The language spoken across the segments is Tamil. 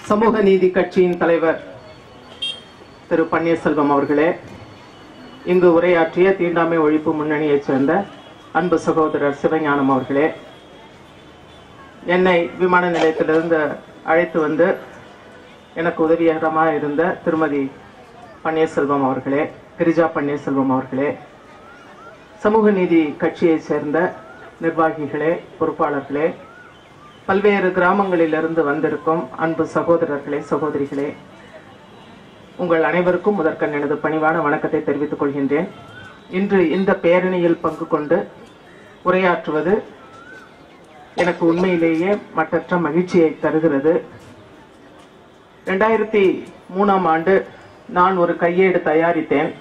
சமூக நீதி கட்சியின் தலைவர் திரு பன்னீர்செல்வம் அவர்களே இங்கு உரையாற்றிய தீண்டாமை ஒழிப்பு முன்னணியைச் சேர்ந்த அன்பு சகோதரர் சிவஞானம் அவர்களே என்னை விமான நிலையத்திலிருந்து அழைத்து வந்து எனக்கு உதவிகரமாக இருந்த திருமதி பன்னீர்செல்வம் அவர்களே கிரிஜா பன்னீர்செல்வம் அவர்களே சமூக நீதி கட்சியைச் சேர்ந்த நிர்வாகிகளே பொறுப்பாளர்களே பல்வேறு கிராமங்களிலிருந்து வந்திருக்கும் அன்பு சகோதரர்களே சகோதரிகளே உங்கள் அனைவருக்கும் முதற்கண் எனது பணிவான வணக்கத்தை தெரிவித்துக் கொள்கின்றேன் இன்று இந்த பேரணியில் பங்கு கொண்டு உரையாற்றுவது எனக்கு உண்மையிலேயே மற்றற்ற மகிழ்ச்சியை தருகிறது ரெண்டாயிரத்தி மூணாம் ஆண்டு நான் ஒரு கையேடு தயாரித்தேன்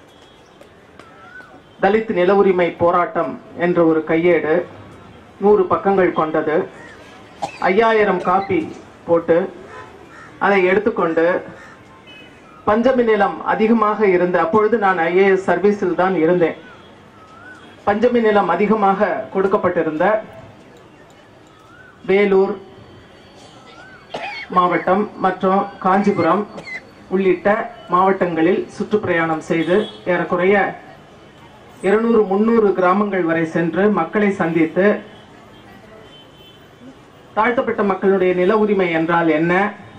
தலித் நில உரிமை போராட்டம் என்ற ஒரு கையேடு நூறு பக்கங்கள் கொண்டது ஐயாயிரம் காப்பி போட்டு அதை எடுத்துக்கொண்டு பஞ்சமி நிலம் அதிகமாக இருந்த அப்பொழுது நான் ஐஏஎஸ் சர்வீஸில் தான் இருந்தேன் பஞ்சமி நிலம் அதிகமாக கொடுக்கப்பட்டிருந்த வேலூர் மாவட்டம் மற்றும் காஞ்சிபுரம் உள்ளிட்ட மாவட்டங்களில் சுற்றுப்பிரயாணம் செய்து ஏறக்குறைய இருநூறு முன்னூறு கிராமங்கள் வரை சென்று மக்களை சந்தித்து தாழ்த்தப்பட்ட மக்களுடைய நில உரிமை என்றால் என்ன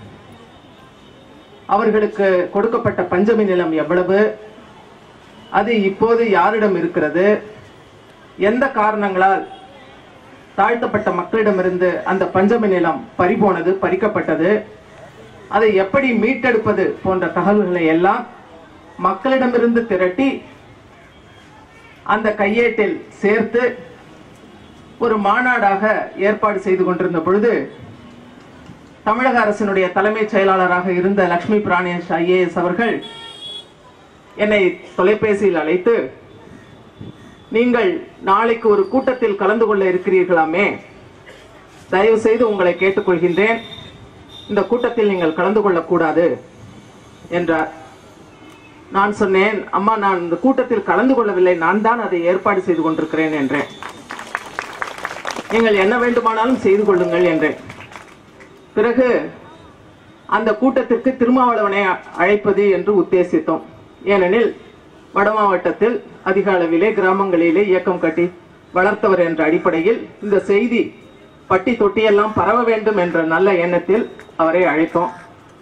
அவர்களுக்கு கொடுக்கப்பட்ட பஞ்சமி நிலம் எவ்வளவு அது இப்போது யாரிடம் இருக்கிறது எந்த காரணங்களால் தாழ்த்தப்பட்ட மக்களிடமிருந்து அந்த பஞ்சமி நிலம் பறிபோனது பறிக்கப்பட்டது அதை எப்படி மீட்டெடுப்பது போன்ற தகவல்களை எல்லாம் மக்களிடமிருந்து திரட்டி அந்த கையேட்டில் சேர்த்து ஒரு மாநாடாக ஏற்பாடு செய்து கொண்டிருந்த பொழுது தமிழக அரசினுடைய தலைமைச் செயலாளராக இருந்த லட்சுமி பிராணேஷ் ஐஏஎஸ் அவர்கள் என்னை தொலைபேசியில் அழைத்து நீங்கள் நாளைக்கு ஒரு கூட்டத்தில் கலந்து கொள்ள இருக்கிறீர்களாமே தயவு செய்து உங்களை கேட்டுக்கொள்கின்றேன் இந்த கூட்டத்தில் நீங்கள் கலந்து கொள்ளக்கூடாது என்றார் நான் சொன்னேன் அம்மா நான் இந்த கூட்டத்தில் கலந்து கொள்ளவில்லை நான் தான் அதை ஏற்பாடு செய்து கொண்டிருக்கிறேன் என்றேன் நீங்கள் என்ன வேண்டுமானாலும் செய்து கொள்ளுங்கள் என்றேன் பிறகு அந்த கூட்டத்திற்கு திருமாவளவனை அழைப்பது என்று உத்தேசித்தோம் ஏனெனில் வட மாவட்டத்தில் அதிக அளவிலே கிராமங்களிலே இயக்கம் கட்டி வளர்த்தவர் என்ற அடிப்படையில் இந்த செய்தி பட்டி தொட்டியெல்லாம் பரவ வேண்டும் என்ற நல்ல எண்ணத்தில் அவரை அழைத்தோம்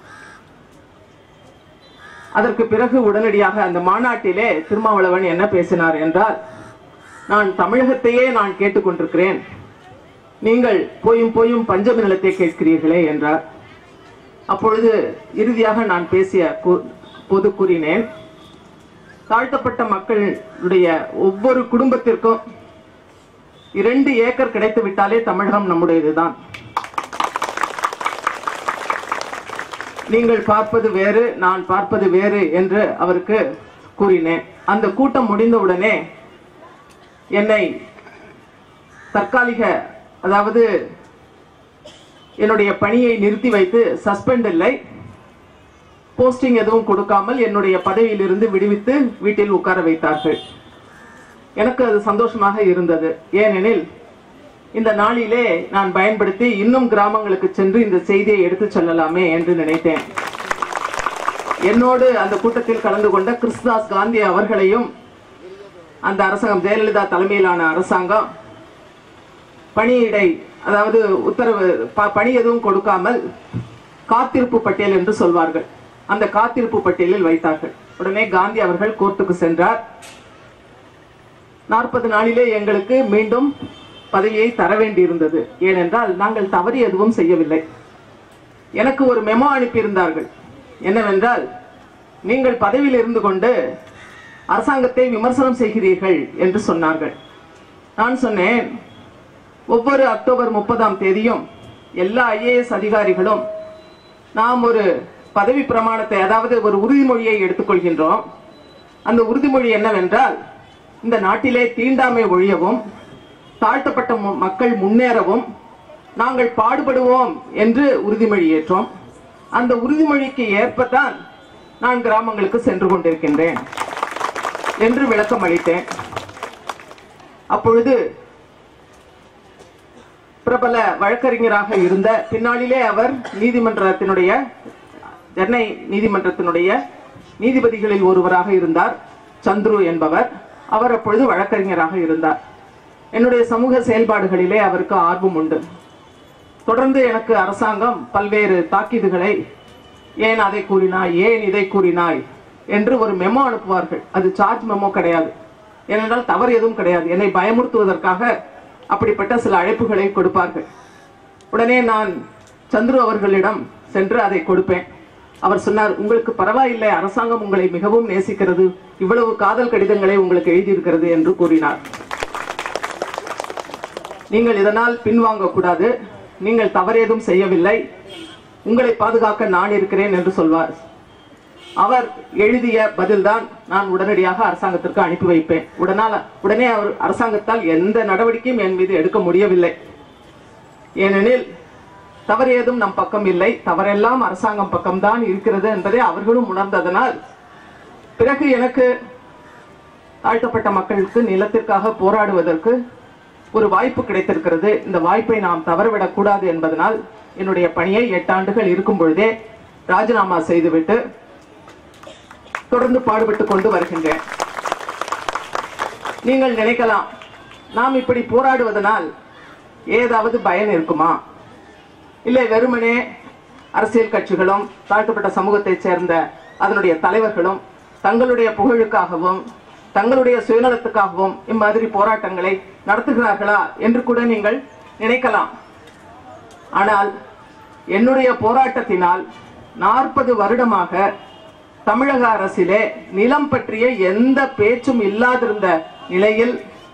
அதற்கு பிறகு உடனடியாக அந்த மாநாட்டிலே திருமாவளவன் என்ன பேசினார் என்றால் நான் தமிழகத்தையே நான் கேட்டுக்கொண்டிருக்கிறேன் நீங்கள் போயும் போயும் பஞ்சமி நிலத்தை கேட்கிறீர்களே என்றார் அப்பொழுது இறுதியாக நான் பேசிய கு- போது கூறினேன் தாழ்த்தப்பட்ட மக்களுடைய ஒவ்வொரு குடும்பத்திற்கும் இரண்டு ஏக்கர் கிடைத்து விட்டாலே தமிழகம் நம்முடையதுதான் நீங்கள் பார்ப்பது வேறு நான் பார்ப்பது வேறு என்று அவருக்கு கூறினேன் அந்த கூட்டம் முடிந்தவுடனே என்னை தற்காலிக அதாவது என்னுடைய பணியை நிறுத்தி வைத்து சஸ்பெண்ட் இல்லை போஸ்டிங் எதுவும் கொடுக்காமல் என்னுடைய பதவியிலிருந்து விடுவித்து வீட்டில் உட்கார வைத்தார்கள் எனக்கு அது சந்தோஷமாக இருந்தது ஏனெனில் இந்த நாளிலே நான் பயன்படுத்தி இன்னும் கிராமங்களுக்கு சென்று இந்த செய்தியை எடுத்துச் செல்லலாமே என்று நினைத்தேன் என்னோடு அந்த கூட்டத்தில் கலந்து கொண்ட கிறிஸ்தாஸ் காந்தி அவர்களையும் அந்த அரசாங்கம் ஜெயலலிதா தலைமையிலான அரசாங்கம் பணியிடை அதாவது உத்தரவு ப- பணி எதுவும் கொடுக்காமல் காத்திருப்பு பட்டியல் என்று சொல்வார்கள் அந்த காத்திருப்பு பட்டியலில் வைத்தார்கள் உடனே காந்தி அவர்கள் கோர்ட்டுக்கு சென்றார் நாற்பது நாளிலே எங்களுக்கு மீண்டும் பதவியை தர வேண்டியிருந்தது ஏனென்றால் நாங்கள் தவறு எதுவும் செய்யவில்லை எனக்கு ஒரு மெமோ அனுப்பியிருந்தார்கள் என்னவென்றால் நீங்கள் பதவியில் இருந்து கொண்டு அரசாங்கத்தை விமர்சனம் செய்கிறீர்கள் என்று சொன்னார்கள் நான் சொன்னேன் ஒவ்வொரு அக்டோபர் முப்பதாம் தேதியும் எல்லா ஐஏஎஸ் அதிகாரிகளும் நாம் ஒரு பதவி பிரமாணத்தை அதாவது ஒரு உறுதிமொழியை எடுத்துக்கொள்கின்றோம் அந்த உறுதிமொழி என்னவென்றால் இந்த நாட்டிலே தீண்டாமை ஒழியவும் தாழ்த்தப்பட்ட மு- மக்கள் முன்னேறவும் நாங்கள் பாடுபடுவோம் என்று உறுதிமொழி ஏற்றோம் அந்த உறுதிமொழிக்கு ஏற்பத்தான் நான் கிராமங்களுக்கு சென்று கொண்டிருக்கின்றேன் என்று விளக்கம் அளித்தேன் அப்பொழுது பிரபல வழக்கறிஞராக இருந்த பின்னாளிலே அவர் நீதிமன்றத்தினுடைய சென்னை நீதிமன்றத்தினுடைய நீதிபதிகளில் ஒருவராக இருந்தார் சந்துரு என்பவர் அவர் அப்பொழுது வழக்கறிஞராக இருந்தார் என்னுடைய சமூக செயல்பாடுகளிலே அவருக்கு ஆர்வம் உண்டு தொடர்ந்து எனக்கு அரசாங்கம் பல்வேறு தாக்கீதுகளை ஏன் அதை கூறினாய் ஏன் இதை கூறினாய் என்று ஒரு மெமோ அனுப்புவார்கள் அது சார்ஜ் மெமோ கிடையாது ஏனென்றால் தவறு எதுவும் கிடையாது என்னை பயமுறுத்துவதற்காக அப்படிப்பட்ட சில அழைப்புகளை கொடுப்பார்கள் உடனே நான் சந்துரு அவர்களிடம் சென்று அதை கொடுப்பேன் அவர் சொன்னார் உங்களுக்கு பரவாயில்லை அரசாங்கம் உங்களை மிகவும் நேசிக்கிறது இவ்வளவு காதல் கடிதங்களை உங்களுக்கு எழுதியிருக்கிறது என்று கூறினார் நீங்கள் இதனால் பின்வாங்க கூடாது நீங்கள் தவறேதும் செய்யவில்லை உங்களை பாதுகாக்க நான் இருக்கிறேன் என்று சொல்வார் அவர் எழுதிய பதில்தான் நான் உடனடியாக அரசாங்கத்திற்கு அனுப்பி வைப்பேன் உடனால் உடனே அவர் அரசாங்கத்தால் எந்த நடவடிக்கையும் என் மீது எடுக்க முடியவில்லை ஏனெனில் தவறு ஏதும் நம் பக்கம் இல்லை தவறெல்லாம் அரசாங்கம் பக்கம்தான் இருக்கிறது என்பதை அவர்களும் உணர்ந்ததனால் பிறகு எனக்கு தாழ்த்தப்பட்ட மக்களுக்கு நிலத்திற்காக போராடுவதற்கு ஒரு வாய்ப்பு கிடைத்திருக்கிறது இந்த வாய்ப்பை நாம் தவறவிடக் கூடாது என்பதனால் என்னுடைய பணியை எட்டாண்டுகள் இருக்கும் பொழுதே ராஜினாமா செய்துவிட்டு தொடர்ந்து பாடுபட்டுக் கொண்டு வருகின்றேன் நீங்கள் நினைக்கலாம் நாம் இப்படி போராடுவதனால் ஏதாவது பயன் இருக்குமா இல்லை வெறுமனே அரசியல் கட்சிகளும் தாழ்த்தப்பட்ட சமூகத்தைச் சேர்ந்த அதனுடைய தலைவர்களும் தங்களுடைய புகழுக்காகவும் தங்களுடைய சுயநலத்துக்காகவும் இம்மாதிரி போராட்டங்களை நடத்துகிறார்களா என்று கூட நீங்கள் நினைக்கலாம் ஆனால் என்னுடைய போராட்டத்தினால் நாற்பது வருடமாக தமிழக அரசிலே நிலம் பற்றிய எந்த பேச்சும் இல்லாதிருந்த நிலையில்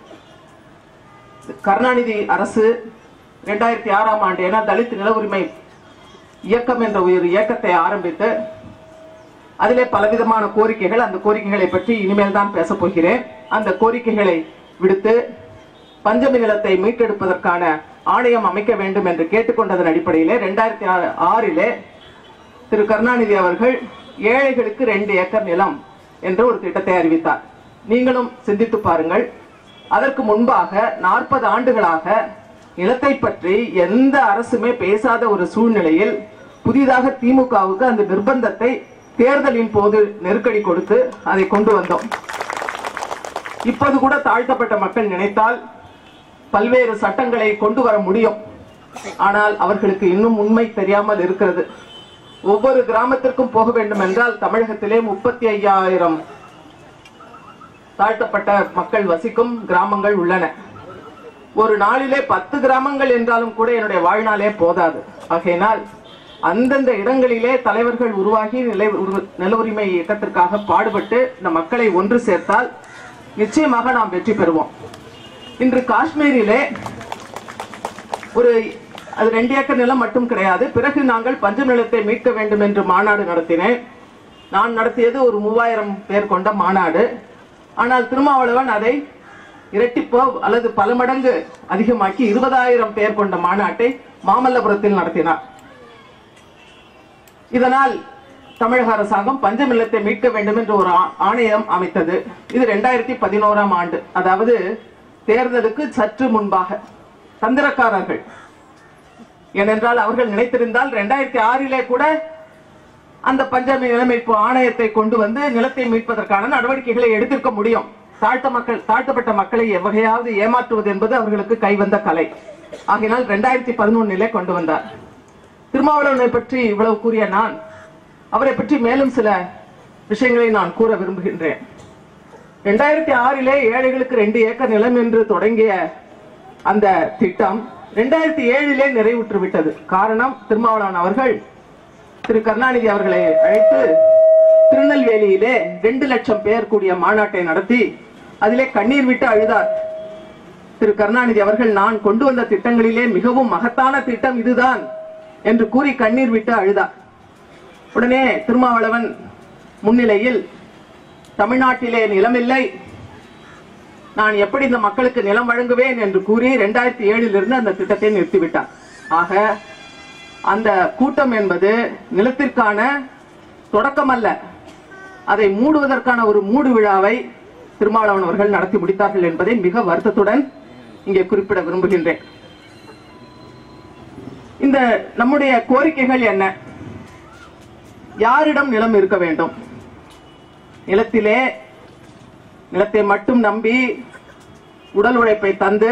கருணாநிதி அரசு இரண்டாயிரத்தி ஆறாம் ஆண்டு என தலித் நில உரிமை இயக்கம் என்ற ஒரு இயக்கத்தை ஆரம்பித்து அதிலே பலவிதமான கோரிக்கைகள் அந்த கோரிக்கைகளை பற்றி இனிமேல் தான் பேசப் போகிறேன் அந்த கோரிக்கைகளை விடுத்து பஞ்சமி நிலத்தை மீட்டெடுப்பதற்கான ஆணையம் அமைக்க வேண்டும் என்று கேட்டுக்கொண்டதன் அடிப்படையிலே இரண்டாயிரத்தி ஆறிலே திரு கருணாநிதி அவர்கள் ஏழைகளுக்கு ரெண்டு ஏக்கர் நிலம் என்ற ஒரு திட்டத்தை அறிவித்தார் நீங்களும் சிந்தித்து பாருங்கள் அதற்கு முன்பாக நாற்பது ஆண்டுகளாக நிலத்தை பற்றி எந்த அரசுமே பேசாத ஒரு சூழ்நிலையில் புதிதாக திமுகவுக்கு அந்த நிர்பந்தத்தை தேர்தலின் போது நெருக்கடி கொடுத்து அதை கொண்டு வந்தோம் இப்போது கூட தாழ்த்தப்பட்ட மக்கள் நினைத்தால் பல்வேறு சட்டங்களை கொண்டு வர முடியும் ஆனால் அவர்களுக்கு இன்னும் உண்மை தெரியாமல் இருக்கிறது ஒவ்வொரு கிராமத்திற்கும் போக வேண்டும் என்றால் தமிழகத்திலே முப்பத்தி ஐயாயிரம் தாழ்த்தப்பட்ட மக்கள் வசிக்கும் கிராமங்கள் உள்ளன ஒரு நாளிலே பத்து கிராமங்கள் என்றாலும் கூட என்னுடைய வாழ்நாளே போதாது ஆகையினால் அந்தந்த இடங்களிலே தலைவர்கள் உருவாகி நிலை உரு- நில உரிமை இயக்கத்திற்காக பாடுபட்டு இந்த மக்களை ஒன்று சேர்த்தால் நிச்சயமாக நாம் வெற்றி பெறுவோம் இன்று காஷ்மீரிலே ஒரு அது ரெண்டு ஏக்கர் நிலம் மட்டும் கிடையாது பிறகு நாங்கள் பஞ்ச நிலத்தை மீட்க வேண்டும் என்று மாநாடு நடத்தினேன் நான் நடத்தியது ஒரு மூவாயிரம் பேர் கொண்ட மாநாடு ஆனால் திருமாவளவன் அதை இரட்டிப்போ அல்லது பல மடங்கு அதிகமாக்கி இருபதாயிரம் பேர் கொண்ட மாநாட்டை மாமல்லபுரத்தில் நடத்தினார் இதனால் தமிழக அரசாங்கம் பஞ்ச நிலத்தை மீட்க வேண்டும் என்று ஒரு ஆ- ஆணையம் அமைத்தது இது ரெண்டாயிரத்தி பதினோராம் ஆண்டு அதாவது தேர்தலுக்கு சற்று முன்பாக தந்திரக்காரர்கள் ஏனென்றால் அவர்கள் நினைத்திருந்தால் ரெண்டாயிரத்தி ஆறிலே கூட அந்த பஞ்சாபி நிலமீட்பு ஆணையத்தை கொண்டு வந்து நிலத்தை மீட்பதற்கான நடவடிக்கைகளை எடுத்திருக்க முடியும் தாழ்த்த மக்கள் தாழ்த்தப்பட்ட மக்களை எவ்வகையாவது ஏமாற்றுவது என்பது அவர்களுக்கு கைவந்த கலை ஆகையினால் ரெண்டாயிரத்தி பதினொன்னிலே கொண்டு வந்தார் திருமாவளவனை பற்றி இவ்வளவு கூறிய நான் அவரை பற்றி மேலும் சில விஷயங்களை நான் கூற விரும்புகின்றேன் ரெண்டாயிரத்தி ஆறிலே ஏழைகளுக்கு ரெண்டு ஏக்கர் நிலம் என்று தொடங்கிய அந்த திட்டம் ரெண்டாயிரத்தி ஏழிலே நிறைவுற்று விட்டது காரணம் திருமாவளவன் அவர்கள் திரு கருணாநிதி அவர்களை அழைத்து திருநெல்வேலியிலே ரெண்டு லட்சம் பேர் கூடிய மாநாட்டை நடத்தி அதிலே கண்ணீர் விட்டு அழுதார் திரு கருணாநிதி அவர்கள் நான் கொண்டு வந்த திட்டங்களிலே மிகவும் மகத்தான திட்டம் இதுதான் என்று கூறி கண்ணீர் விட்டு அழுதார் உடனே திருமாவளவன் முன்னிலையில் தமிழ்நாட்டிலே நிலமில்லை நான் எப்படி இந்த மக்களுக்கு நிலம் வழங்குவேன் என்று கூறி இரண்டாயிரத்தி ஏழிலிருந்து அந்த திட்டத்தை நிறுத்திவிட்டார் ஆக அந்த கூட்டம் என்பது நிலத்திற்கான தொடக்கம் அல்ல அதை மூடுவதற்கான ஒரு மூடு விழாவை திருமாவளவன் அவர்கள் நடத்தி முடித்தார்கள் என்பதை மிக வருத்தத்துடன் இங்கே குறிப்பிட விரும்புகின்றேன் இந்த நம்முடைய கோரிக்கைகள் என்ன யாரிடம் நிலம் இருக்க வேண்டும் நிலத்திலே நிலத்தை மட்டும் நம்பி உடல் உழைப்பை தந்து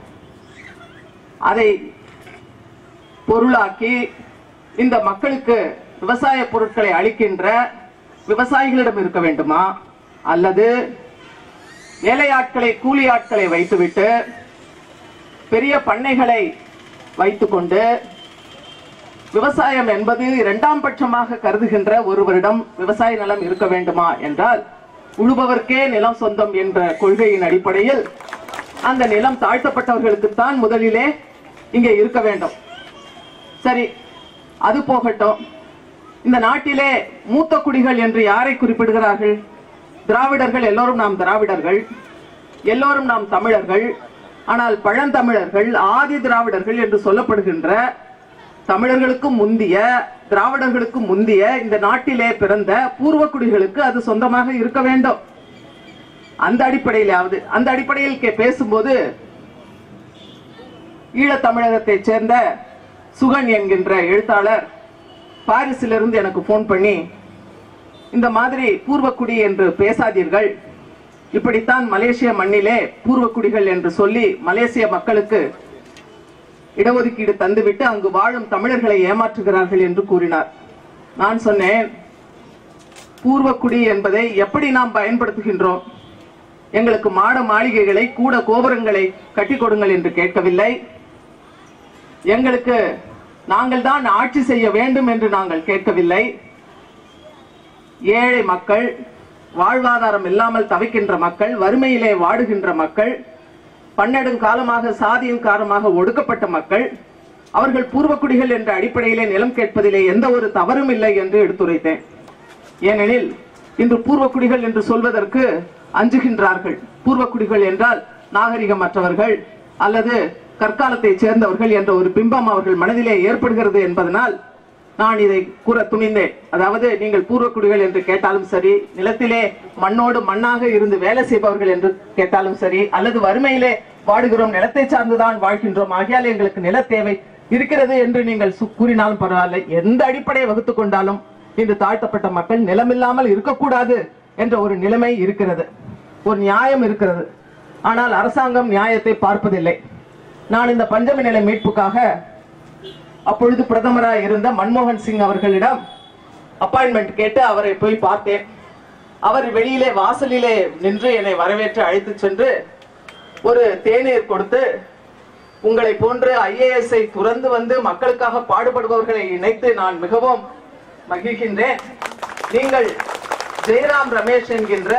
அதை பொருளாக்கி இந்த மக்களுக்கு விவசாய பொருட்களை அளிக்கின்ற விவசாயிகளிடம் இருக்க வேண்டுமா அல்லது வேலையாட்களை கூலி ஆட்களை வைத்துவிட்டு பெரிய பண்ணைகளை வைத்துக்கொண்டு விவசாயம் என்பது இரண்டாம் பட்சமாக கருதுகின்ற ஒருவரிடம் விவசாய நிலம் இருக்க வேண்டுமா என்றால் உழுபவர்க்கே நிலம் சொந்தம் என்ற கொள்கையின் அடிப்படையில் அந்த நிலம் தாழ்த்தப்பட்டவர்களுக்குத்தான் முதலிலே இங்கே இருக்க வேண்டும் சரி அது போகட்டும் இந்த நாட்டிலே மூத்த குடிகள் என்று யாரை குறிப்பிடுகிறார்கள் திராவிடர்கள் எல்லோரும் நாம் திராவிடர்கள் எல்லோரும் நாம் தமிழர்கள் ஆனால் பழந்தமிழர்கள் ஆதி திராவிடர்கள் என்று சொல்லப்படுகின்ற தமிழர்களுக்கு முந்திய திராவிடர்களுக்கு முந்திய இந்த நாட்டிலே பிறந்த பூர்வக்குடிகளுக்கு அது சொந்தமாக இருக்க வேண்டும் அந்த அடிப்படையிலாவது அந்த அடிப்படையில் கே- பேசும்போது ஈழத் தமிழகத்தைச் சேர்ந்த சுகன் என்கின்ற எழுத்தாளர் பாரிஸிலிருந்து எனக்கு ஃபோன் பண்ணி இந்த மாதிரி பூர்வக்குடி என்று பேசாதீர்கள் இப்படித்தான் மலேசிய மண்ணிலே பூர்வக்குடிகள் என்று சொல்லி மலேசிய மக்களுக்கு இடஒதுக்கீடு தந்துவிட்டு அங்கு வாழும் தமிழர்களை ஏமாற்றுகிறார்கள் என்று கூறினார் நான் சொன்னேன் பூர்வக்குடி என்பதை எப்படி நாம் பயன்படுத்துகின்றோம் எங்களுக்கு மாட மாளிகைகளை கூட கோபுரங்களை கட்டி கொடுங்கள் என்று கேட்கவில்லை எங்களுக்கு நாங்கள் தான் ஆட்சி செய்ய வேண்டும் என்று நாங்கள் கேட்கவில்லை ஏழை மக்கள் வாழ்வாதாரம் இல்லாமல் தவிக்கின்ற மக்கள் வறுமையிலே வாடுகின்ற மக்கள் பன்னெடுங்காலமாக சாதியின் காரணமாக ஒடுக்கப்பட்ட மக்கள் அவர்கள் பூர்வக்குடிகள் என்ற அடிப்படையிலே நிலம் கேட்பதிலே எந்த ஒரு தவறும் இல்லை என்று எடுத்துரைத்தேன் ஏனெனில் இன்று பூர்வக்குடிகள் என்று சொல்வதற்கு அஞ்சுகின்றார்கள் பூர்வக்குடிகள் என்றால் நாகரிகமற்றவர்கள் அல்லது கற்காலத்தைச் சேர்ந்தவர்கள் என்ற ஒரு பிம்பம் அவர்கள் மனதிலே ஏற்படுகிறது என்பதனால் நான் இதை கூற துணிந்தேன் அதாவது நீங்கள் பூர்வக்குடிகள் என்று கேட்டாலும் சரி நிலத்திலே மண்ணோடு மண்ணாக இருந்து வேலை செய்பவர்கள் என்று கேட்டாலும் சரி அல்லது வறுமையிலே வாடுகிறோம் நிலத்தை சார்ந்துதான் வாழ்கின்றோம் ஆகையால் எங்களுக்கு நில தேவை இருக்கிறது என்று நீங்கள் சு- கூறினாலும் பரவாயில்லை எந்த அடிப்படையை வகுத்துக் கொண்டாலும் இன்று தாழ்த்தப்பட்ட மக்கள் நிலமில்லாமல் இருக்கக்கூடாது என்ற ஒரு நிலைமை இருக்கிறது ஒரு நியாயம் இருக்கிறது ஆனால் அரசாங்கம் நியாயத்தை பார்ப்பதில்லை நான் இந்த பஞ்சமி நில மீட்புக்காக அப்பொழுது பிரதமராக இருந்த மன்மோகன் சிங் அவர்களிடம் அப்பாயின்மெண்ட் கேட்டு அவரை போய் பார்த்தேன் அவர் வெளியிலே வாசலிலே நின்று என்னை வரவேற்று அழைத்து சென்று ஒரு தேநீர் கொடுத்து உங்களை போன்று ஐஏஎஸ் ஐ துறந்து வந்து மக்களுக்காக பாடுபடுபவர்களை இணைத்து நான் மிகவும் மகிழ்கின்றேன் நீங்கள் ஜெயராம் ரமேஷ் என்கின்ற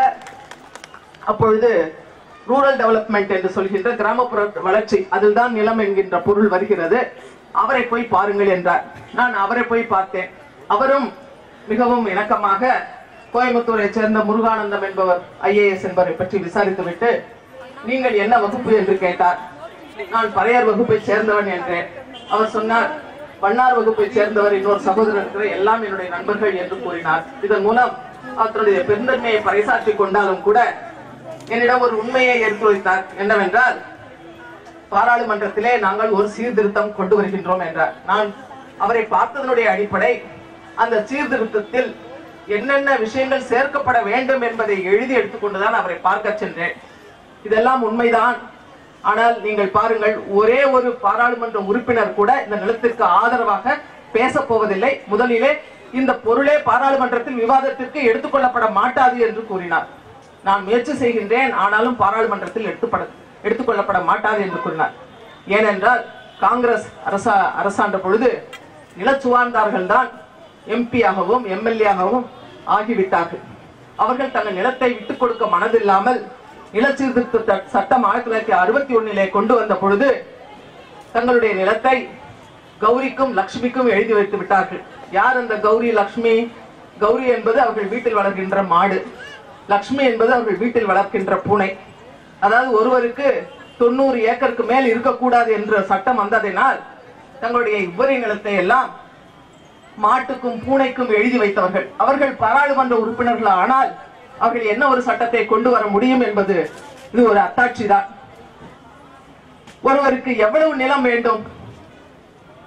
அப்பொழுது ரூரல் டெவலப்மெண்ட் என்று சொல்கின்ற கிராமப்புற வளர்ச்சி அதில்தான் நிலம் என்கின்ற பொருள் வருகிறது அவரை போய் பாருங்கள் என்றார் நான் அவரை போய் பார்த்தேன் அவரும் மிகவும் இணக்கமாக கோயம்புத்தூரை சேர்ந்த முருகானந்தம் என்பவர் ஐஏஎஸ் என்பவரை பற்றி விசாரித்துவிட்டு நீங்கள் என்ன வகுப்பு என்று கேட்டார் நான் பறையர் வகுப்பை சேர்ந்தவன் என்றேன் அவர் சொன்னார் வண்ணார் வகுப்பை சேர்ந்தவர் இன்னொரு சகோதரர் இருக்கிற எல்லாம் என்னுடைய நண்பர்கள் என்று கூறினார் இதன் மூலம் அவர் தன்னுடைய பெருந்தன்மையை பறைசாற்றிக் கொண்டாலும் கூட என்னிடம் ஒரு உண்மையை எடுத்துரைத்தார் என்னவென்றால் பாராளுமன்றத்திலே நாங்கள் ஒரு சீர்திருத்தம் கொண்டு வருகின்றோம் என்றார் நான் அவரை பார்த்ததனுடைய அடிப்படை அந்த சீர்திருத்தத்தில் என்னென்ன விஷயங்கள் சேர்க்கப்பட வேண்டும் என்பதை எழுதி எடுத்துக்கொண்டுதான் அவரை பார்க்க சென்றேன் இதெல்லாம் உண்மைதான் ஆனால் நீங்கள் பாருங்கள் ஒரே ஒரு பாராளுமன்ற உறுப்பினர் கூட இந்த நிலத்திற்கு ஆதரவாக பேசப் போவதில்லை முதலிலே இந்த பொருளே பாராளுமன்றத்தில் விவாதத்திற்கு எடுத்துக்கொள்ளப்பட மாட்டாது என்று கூறினார் நான் முயற்சி செய்கின்றேன் ஆனாலும் பாராளுமன்றத்தில் எடுத்துப்பட எடுத்துக்கொள்ளப்பட மாட்டாது என்று கூறினார் ஏனென்றால் காங்கிரஸ் அரசா அரசாண்ட பொழுது நிலச்சுவார்ந்தார்கள் தான் எம்பியாகவும் எம்எல்ஏ-ஆகவும் ஆகிவிட்டார்கள் அவர்கள் தங்கள் நிலத்தை விட்டுக் கொடுக்க மனதில்லாமல் நில சீர்திருத்த த- சட்டம் ஆயிரத்தி தொள்ளாயிரத்தி அறுபத்தி ஒன்னிலே கொண்டு வந்த பொழுது தங்களுடைய நிலத்தை கௌரிக்கும் லக்ஷ்மிக்கும் எழுதி வைத்து விட்டார்கள் யார் அந்த கௌரி லக்ஷ்மி கௌரி என்பது அவர்கள் வீட்டில் வளர்க்கின்ற மாடு லக்ஷ்மி என்பது அவர்கள் வீட்டில் வளர்க்கின்ற பூனை அதாவது ஒருவருக்கு தொண்ணூறு ஏக்கருக்கு மேல் இருக்கக்கூடாது என்ற சட்டம் வந்ததினால் தங்களுடைய உபரி நிலத்தை எல்லாம் மாட்டுக்கும் பூனைக்கும் எழுதி வைத்தவர்கள் அவர்கள் பாராளுமன்ற உறுப்பினர்கள் ஆனால் அவர்கள் என்ன ஒரு சட்டத்தை கொண்டு வர முடியும் என்பது இது ஒரு அத்தாட்சி தான் ஒருவருக்கு எவ்வளவு நிலம் வேண்டும்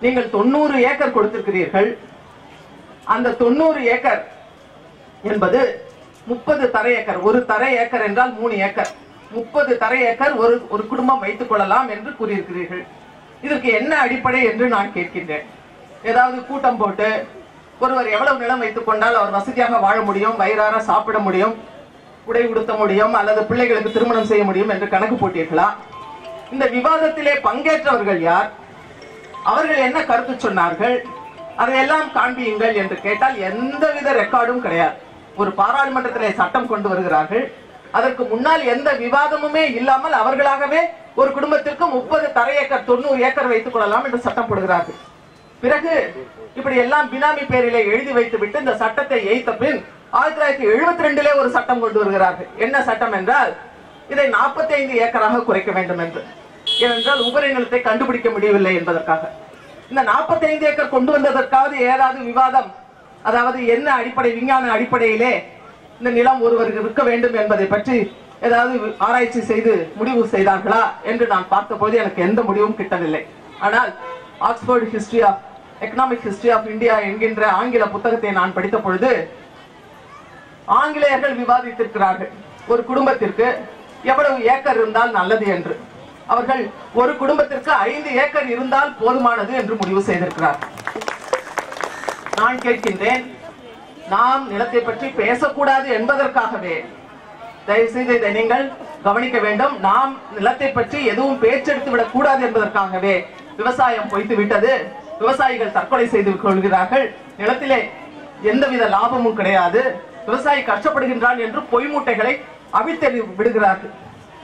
நீங்கள் தொண்ணூறு ஏக்கர் கொடுத்திருக்கிறீர்கள் அந்த தொண்ணூறு ஏக்கர் என்பது முப்பது தரை ஏக்கர் ஒரு தரை ஏக்கர் என்றால் மூணு ஏக்கர் முப்பது தரை ஏக்கர் ஒரு ஒரு குடும்பம் வைத்துக் கொள்ளலாம் என்று கூறியிருக்கிறீர்கள் இதற்கு என்ன அடிப்படை என்று நான் கேட்கின்றேன் ஏதாவது கூட்டம் போட்டு ஒருவர் எவ்வளவு நிலம் வைத்துக் கொண்டால் அவர் வசதியாக வாழ முடியும் வயிறார சாப்பிட முடியும் உடை உடுத்த முடியும் அல்லது பிள்ளைகளுக்கு திருமணம் செய்ய முடியும் என்று கணக்கு போட்டீர்களா இந்த விவாதத்திலே பங்கேற்றவர்கள் யார் அவர்கள் என்ன கருத்து சொன்னார்கள் அதையெல்லாம் காண்பியுங்கள் என்று கேட்டால் எந்தவித ரெக்கார்டும் கிடையாது ஒரு பாராளுமன்றத்திலே சட்டம் கொண்டு வருகிறார்கள் அதற்கு முன்னால் எந்த விவாதமுமே இல்லாமல் அவர்களாகவே ஒரு குடும்பத்திற்கு முப்பது தரை ஏக்கர் தொண்ணூறு ஏக்கர் வைத்துக் கொள்ளலாம் என்று சட்டம் போடுகிறார்கள் பிறகு இப்படி எல்லாம் பினாமி பேரிலே எழுதி வைத்து விட்டு இந்த சட்டத்தை எய்த்த பின் ஆயிரத்தி தொள்ளாயிரத்தி எழுபத்தி ரெண்டிலே ஒரு சட்டம் கொண்டு வருகிறார்கள் என்ன சட்டம் என்றால் இதை 45 ஏக்கராக குறைக்க வேண்டும் என்று ஏனென்றால் உபரி நிலத்தை கண்டுபிடிக்க முடியவில்லை என்பதற்காக இந்த 45 ஏக்கர் கொண்டு வந்ததற்காவது ஏதாவது விவாதம் அதாவது என்ன அடிப்படை விஞ்ஞான அடிப்படையிலே இந்த நிலம் ஒருவருக்கு விற்க வேண்டும் என்பதை பற்றி ஏதாவது ஆராய்ச்சி செய்து முடிவு செய்தார்களா என்று நான் பார்த்தபோது எனக்கு எந்த முடிவும் கிட்டவில்லை ஆனால் Oxford history of economic history of India என்கின்ற ஆங்கில புத்தகத்தை நான் படித்த பொழுது ஆங்கிலேயர்கள் விவாதித்திருக்கிறார்கள் ஒரு குடும்பத்திற்கு எவ்வளவு ஏக்கர் இருந்தால் நல்லது என்று அவர்கள் ஒரு குடும்பத்திற்கு ஐந்து ஏக்கர் இருந்தால் போதுமானது என்று முடிவு செய்திருக்கிறார்கள் நான் கேட்கின்றேன் நாம் நிலத்தை பற்றி பேசக்கூடாது என்பதற்காகவே தயவு செய்து இதை நீங்கள் கவனிக்க வேண்டும் நாம் நிலத்தை பற்றி எதுவும் பேச்செடுத்து விடக் கூடாது என்பதற்காகவே விவசாயம் பொய்த்து விட்டது விவசாயிகள் தற்கொலை செய்து கொள்கிறார்கள் நிலத்திலே எந்தவித லாபமும் கிடையாது விவசாயி கஷ்டப்படுகின்றான் என்று பொய் மூட்டைகளை அவித்தெறி விடுகிறார்கள்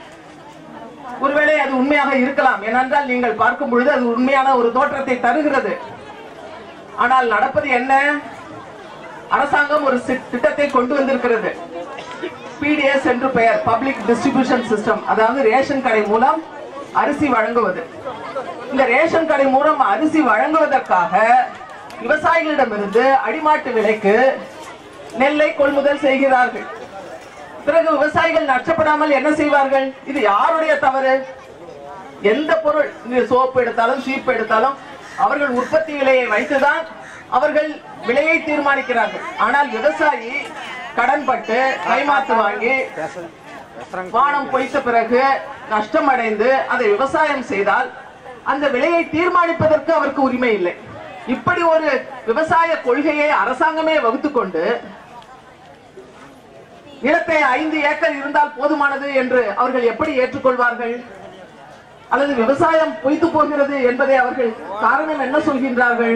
ஒருவேளை அது உண்மையாக இருக்கலாம் ஏனென்றால் நீங்கள் பார்க்கும் பொழுது அது உண்மையான ஒரு தோற்றத்தை தருகிறது ஆனால் நடப்பது என்ன அரசாங்கம் ஒரு சி- திட்டத்தை கொண்டு வந்திருக்கிறது பிடிஎஸ் என்று பெயர் பப்ளிக் டிஸ்ட்ரிபியூஷன் சிஸ்டம் அதாவது ரேஷன் கடை மூலம் அரிசி வழங்குவது இந்த ரேஷன் கடை மூலம் அரிசி வழங்குவதற்காக விவசாயிகளிடமிருந்து அடிமாட்டு விலைக்கு நெல்லை கொள்முதல் செய்கிறார்கள் பிறகு விவசாயிகள் நஷ்டப்படாமல் என்ன செய்வார்கள் இது யாருடைய தவறு எந்த பொருள் இந்த சோப்பு எடுத்தாலும் சீப்பு எடுத்தாலும் அவர்கள் உற்பத்தி விலையை வைத்துதான் அவர்கள் விலையை தீர்மானிக்கிறார்கள் ஆனால் விவசாயி கடன்பட்டு கைமாத்து வாங்கி வானம் பொய்த்த பிறகு நஷ்டம் அடைந்து அதை விவசாயம் செய்தால் அந்த விலையை தீர்மானிப்பதற்கு அவருக்கு உரிமை இல்லை இப்படி ஒரு விவசாய கொள்கையை அரசாங்கமே வகுத்துக் கொண்டு நிலத்தை ஐந்து ஏக்கர் இருந்தால் போதுமானது என்று அவர்கள் எப்படி ஏற்றுக்கொள்வார்கள் அல்லது விவசாயம் பொய்த்து போகிறது என்பதை அவர்கள் காரணம் என்ன சொல்கின்றார்கள்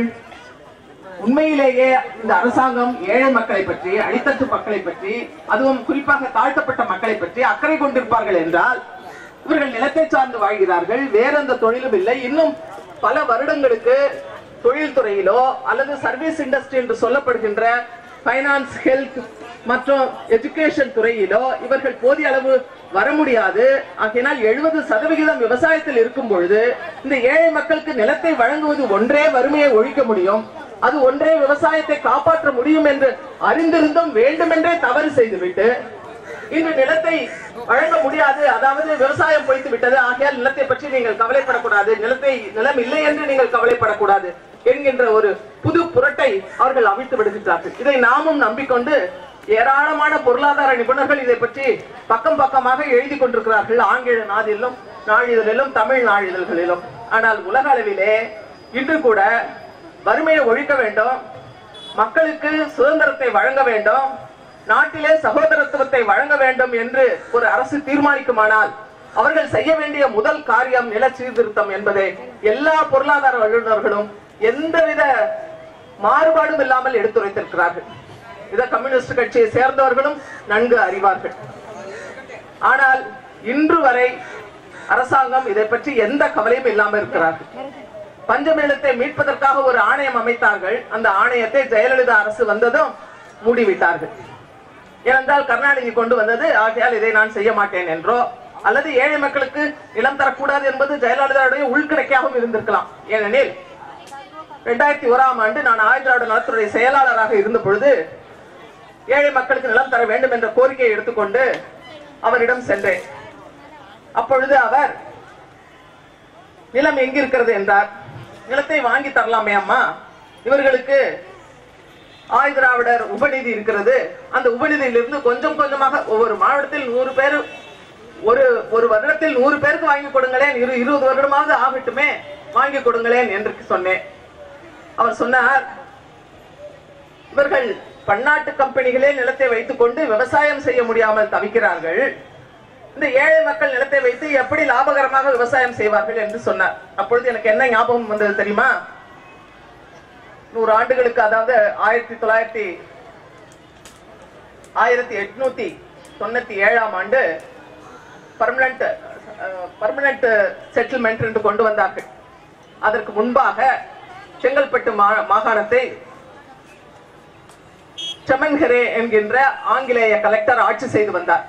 உண்மையிலேயே இந்த அரசாங்கம் ஏழை மக்களை பற்றி அடித்தட்டு மக்களை பற்றி அதுவும் குறிப்பாக தாழ்த்தப்பட்ட மக்களை பற்றி அக்கறை கொண்டிருப்பார்கள் என்றால் இவர்கள் நிலத்தை சார்ந்து வாழ்கிறார்கள் வேற எந்த தொழிலும் இல்லை இன்னும் பல வருடங்களுக்கு தொழில்துறையிலோ அல்லது சர்வீஸ் இண்டஸ்ட்ரி என்று சொல்லப்படுகின்ற ஃபைனான்ஸ் ஹெல்த் மற்றும் எஜுகேஷன் துறையிலோ இவர்கள் போதிய அளவு வர முடியாது ஆகையினால் எழுபது சதவிகிதம் விவசாயத்தில் இருக்கும் பொழுது இந்த ஏழை மக்களுக்கு நிலத்தை வழங்குவது ஒன்றே வறுமையை ஒழிக்க முடியும் அது ஒன்றே விவசாயத்தை காப்பாற்ற முடியும் என்று அறிந்திருந்தும் வேண்டுமென்றே தவறு செய்துவிட்டு இன்று நிலத்தை வழங்க முடியாது அதாவது விவசாயம் பொய்த்து விட்டது ஆகையால் நிலத்தை பற்றி நீங்கள் கவலைப்படக்கூடாது நிலத்தை நிலம் இல்லை என்று நீங்கள் கவலைப்படக்கூடாது என்கின்ற ஒரு புது புரட்டை அவர்கள் அவிழ்த்து விடுகின்றார்கள் இதை நாமும் நம்பிக்கொண்டு ஏராளமான பொருளாதார நிபுணர்கள் இதை பற்றி பக்கம் பக்கமாக எழுதி கொண்டிருக்கிறார்கள் ஆங்கில நாளிலும் நாளிதழிலும் தமிழ் நாளிதழ்களிலும் ஆனால் உலக அளவிலே இன்று கூட வறுமையை ஒழிக்க வேண்டும் மக்களுக்கு சுதந்திரத்தை வழங்க வேண்டும் நாட்டிலே சகோதரத்துவத்தை வழங்க வேண்டும் என்று ஒரு அரசு தீர்மானிக்குமானால் அவர்கள் செய்ய வேண்டிய முதல் காரியம் நில சீர்திருத்தம் என்பதை எல்லா பொருளாதார வல்லுநர்களும் எந்தவித மாறுபாடும் இல்லாமல் எடுத்துரைத்திருக்கிறார்கள் இதை கம்யூனிஸ்ட் கட்சியை சேர்ந்தவர்களும் நன்கு அறிவார்கள் ஆனால் இன்று வரை அரசாங்கம் இதை பற்றி எந்த கவலையும் இல்லாமல் இருக்கிறார்கள் பஞ்சமேளத்தை மீட்பதற்காக ஒரு ஆணையம் அமைத்தார்கள் அந்த ஆணையத்தை ஜெயலலிதா அரசு வந்ததும் மூடிவிட்டார்கள் ஏனென்றால் கருணாநிதி கொண்டு வந்தது ஆகையால் இதை நான் செய்ய மாட்டேன் என்றோ அல்லது ஏழை மக்களுக்கு நிலம் தரக்கூடாது என்பது ஜெயலலிதாவுடைய உள்கிடக்கையாகவும் இருந்திருக்கலாம் ஏனெனில் இரண்டாயிரத்தி ஓராம் ஆண்டு நான் ஆயுதிராவிட நலத்துறை செயலாளராக இருந்த பொழுது ஏழை மக்களுக்கு நிலம் தர வேண்டும் என்ற கோரிக்கையை எடுத்துக்கொண்டு அவரிடம் சென்றேன் அப்பொழுது அவர் நிலம் எங்கிருக்கிறது என்றார் நிலத்தை வாங்கி தரலாமே அம்மா இவர்களுக்கு ஆயுதிராவிடர் உபநிதி இருக்கிறது அந்த உபநிதியிலிருந்து கொஞ்சம் கொஞ்சமாக ஒவ்வொரு மாவட்டத்தில் நூறு பேர் ஒரு ஒரு வருடத்தில் நூறு பேருக்கு வாங்கி கொடுங்களேன் இரு இருபது வருடமாவது ஆகட்டுமே வாங்கி கொடுங்களேன் என்று சொன்னேன் அவர் சொன்னார் இவர்கள் பன்னாட்டு கம்பெனிகளே நிலத்தை வைத்துக் கொண்டு விவசாயம் செய்ய முடியாமல் தவிக்கிறார்கள் இந்த ஏழை மக்கள் நிலத்தை வைத்து எப்படி லாபகரமாக விவசாயம் செய்வார்கள் என்று சொன்னார் அப்பொழுது எனக்கு என்ன ஞாபகம் வந்தது தெரியுமா நூறு ஆண்டுகளுக்கு அதாவது ஆயிரத்தி தொள்ளாயிரத்தி ஆயிரத்தி எட்நூத்தி தொண்ணூத்தி ஏழாம் ஆண்டு பர்மனன்ட் பர்மனன்ட் செட்டில்மெண்ட் என்று கொண்டு வந்தார்கள் அதற்கு முன்பாக செங்கல்பட்டு மா- மாகாணத்தை செமன்ஹெரே என்கின்ற ஆங்கிலேய கலெக்டர் ஆட்சி செய்து வந்தார்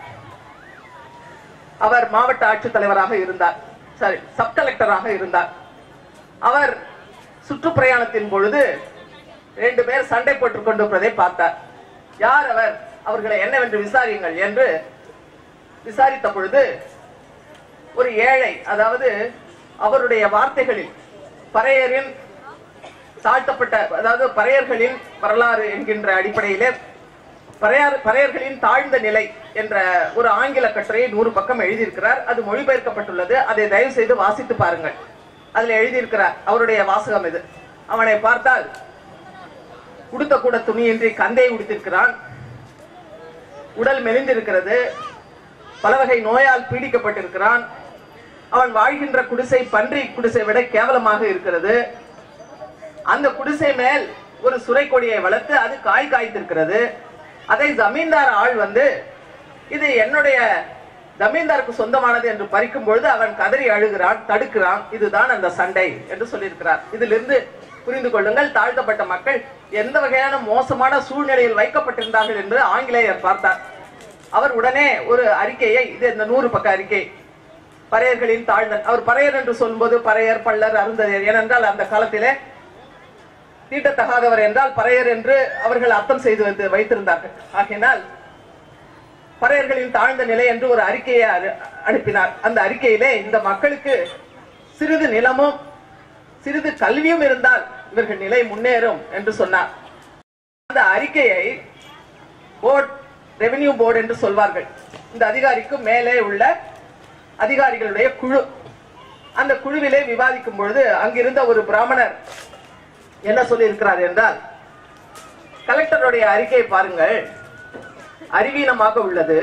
அவர் மாவட்ட ஆட்சித்தலைவராக இருந்தார் சாரி சப் கலெக்டராக இருந்தார் அவர் சுற்றுப்பிரயாணத்தின் பொழுது ரெண்டு பேர் சண்டை போட்டுக் கொண்டிருப்பதை பார்த்தார் யார் அவர் அவர்களை என்னவென்று விசாரியுங்கள் என்று விசாரித்த பொழுது ஒரு ஏழை அதாவது அவருடைய வார்த்தைகளில் பறையரின் தாழ்த்தப்பட்ட அதாவது பறையர்களின் வரலாறு என்கின்ற அடிப்படையிலே பறையர் பறையர்களின் தாழ்ந்த நிலை என்ற ஒரு ஆங்கில கட்டுரையை நூறு பக்கம் எழுதியிருக்கிறார் அது மொழிபெயர்க்கப்பட்டுள்ளது அதை தயவு செய்து வாசித்து பாருங்கள் அதுல எழுதியிருக்கிறார் அவருடைய வாசகம் இது அவனை பார்த்தால் உடுத்த கூட துணியின்றி கந்தை உடுத்திருக்கிறான் உடல் மெலிந்திருக்கிறது பல வகை நோயால் பீடிக்கப்பட்டிருக்கிறான் அவன் வாழ்கின்ற குடிசை பன்றி குடிசை விட கேவலமாக இருக்கிறது அந்த குடிசை மேல் ஒரு சுரை கொடியை வளர்த்து அது காய் காய்த்திருக்கிறது அதை ஜமீன்தார் ஆள் வந்து இது என்னுடைய ஜமீன்தாருக்கு சொந்தமானது என்று பறிக்கும் பொழுது அவன் கதறி அழுகிறான் தடுக்கிறான் இதுதான் அந்த சண்டை என்று சொல்லியிருக்கிறார் இதிலிருந்து புரிந்து கொள்ளுங்கள் தாழ்த்தப்பட்ட மக்கள் எந்த வகையான மோசமான சூழ்நிலையில் வைக்கப்பட்டிருந்தார்கள் என்று ஆங்கிலேயர் பார்த்தார் அவர் உடனே ஒரு அறிக்கையை இது இந்த நூறு பக்க அறிக்கை பறையர்களின் தாழ்ந்த அவர் பறையர் என்று சொல்லும்போது பறையர் பல்லர் அருந்ததியர் ஏனென்றால் அந்த காலத்திலே தீட்டத்தகாதவர் என்றால் பறையர் என்று அவர்கள் அர்த்தம் செய்து வைத்து வைத்திருந்தார்கள் ஆகையினால் பறையர்களின் தாழ்ந்த நிலை என்று ஒரு அறிக்கையை அரு- அனுப்பினார் அந்த அறிக்கையிலே இந்த மக்களுக்கு சிறிது நிலமும் சிறிது கல்வியும் இருந்தால் இவர்கள் நிலை முன்னேறும் என்று சொன்னார் அந்த அறிக்கையை போர்ட் ரெவென்யூ போர்டு என்று சொல்வார்கள் இந்த அதிகாரிக்கு மேலே உள்ள அதிகாரிகளுடைய குழு அந்த குழுவிலே விவாதிக்கும் பொழுது அங்கிருந்த ஒரு பிராமணர் என்ன சொல்லியிருக்கிறார் என்றால் கலெக்டருடைய அறிக்கையை பாருங்கள் அறிவீனமாக உள்ளது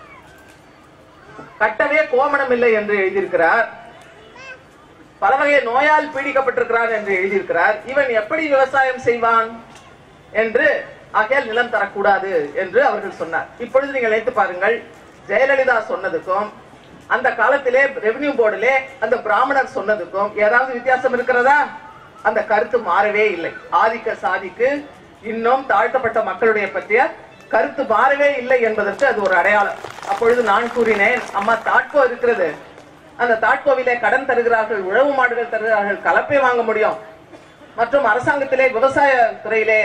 கட்டவே கோமணம் இல்லை என்று எழுதியிருக்கிறார் பல வகை நோயால் பீடிக்கப்பட்டிருக்கிறார் என்று எழுதியிருக்கிறார் இவன் எப்படி விவசாயம் செய்வான் என்று ஆகையால் நிலம் தரக்கூடாது என்று அவர்கள் சொன்னார் இப்பொழுது நீங்கள் நினைத்து பாருங்கள் ஜெயலலிதா சொன்னதுக்கும் அந்த காலத்திலே ரெவென்யூ போர்டிலே அந்த பிராமணர் சொன்னதுக்கும் ஏதாவது வித்தியாசம் இருக்கிறதா அந்த கருத்து மாறவே இல்லை ஆதிக்க சாதிக்கு இன்னும் தாழ்த்தப்பட்ட மக்களுடைய பற்றிய கருத்து மாறவே இல்லை என்பதற்கு அது ஒரு அடையாளம் அப்பொழுது நான் கூறினேன் அம்மா தாட்கோ இருக்கிறது அந்த தாட்கோவிலே கடன் தருகிறார்கள் உழவு மாடுகள் தருகிறார்கள் கலப்பை வாங்க முடியும் மற்றும் அரசாங்கத்திலே விவசாய துறையிலே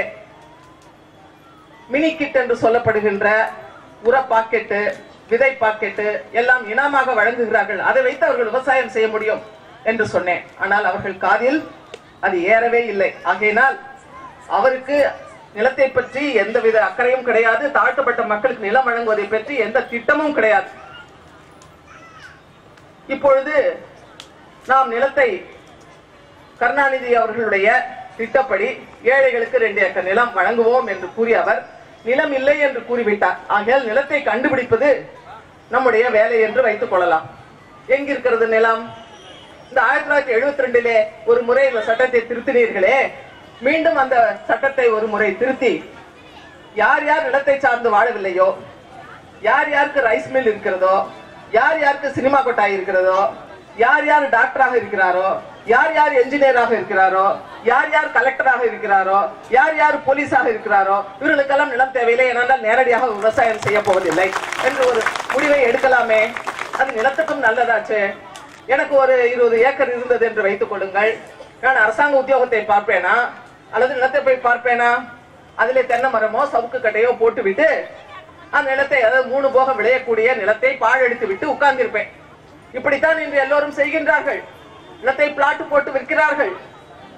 மினி கிட் என்று சொல்லப்படுகின்ற உர பாக்கெட்டு விதை பாக்கெட்டு எல்லாம் இனமாக வழங்குகிறார்கள் அதை வைத்து அவர்கள் விவசாயம் செய்ய முடியும் என்று சொன்னேன் ஆனால் அவர்கள் காதில் அது ஏறவே இல்லை ஆகையினால் அவருக்கு நிலத்தை பற்றி எந்தவித அக்கறையும் கிடையாது தாழ்த்தப்பட்ட மக்களுக்கு நிலம் வழங்குவதை பற்றி எந்த திட்டமும் கிடையாது இப்பொழுது நாம் நிலத்தை கருணாநிதி அவர்களுடைய திட்டப்படி ஏழைகளுக்கு ரெண்டு ஏக்கர் நிலம் வழங்குவோம் என்று கூறிய அவர் நிலம் இல்லை என்று கூறிவிட்டார் ஆகையால் நிலத்தை கண்டுபிடிப்பது நம்முடைய வேலை என்று வைத்துக் கொள்ளலாம் எங்கிருக்கிறது நிலம் இந்த ஆயிரத்தி தொள்ளாயிரத்தி எழுபத்தி ரெண்டிலே ஒரு முறை இந்த சட்டத்தை திருத்தினீர்களே மீண்டும் அந்த சட்டத்தை ஒரு முறை திருத்தி யார் யார் நிலத்தை சார்ந்து வாழவில்லையோ யார் யாருக்கு ரைஸ் மில் இருக்கிறதோ யார் யாருக்கு சினிமா கொட்டாய் இருக்கிறதோ யார் யார் டாக்டராக இருக்கிறாரோ யார் யார் என்ஜினியராக இருக்கிறாரோ யார் யார் கலெக்டராக இருக்கிறாரோ யார் யார் போலீஸாக இருக்கிறாரோ இவர்களுக்கெல்லாம் நிலம் தேவையில்லை ஏனென்றால் நேரடியாக விவசாயம் செய்ய போவதில்லை என்று ஒரு முடிவை எடுக்கலாமே அது நிலத்துக்கும் நல்லதாச்சு எனக்கு ஒரு இருபது ஏக்கர் இருந்தது என்று வைத்துக் கொள்ளுங்கள் நான் அரசாங்க உத்தியோகத்தை பார்ப்பேனா அல்லது நிலத்தை போய் பார்ப்பேனா அதிலே தென்னை மரமோ சவுக்கு கட்டையோ போட்டு விட்டு அந்த நிலத்தை அதாவது மூணு போக விளையக்கூடிய நிலத்தை பாழடித்து விட்டு உட்கார்ந்திருப்பேன் இப்படித்தான் இன்று எல்லோரும் செய்கின்றார்கள் நிலத்தை பிளாட் போட்டு விற்கிறார்கள்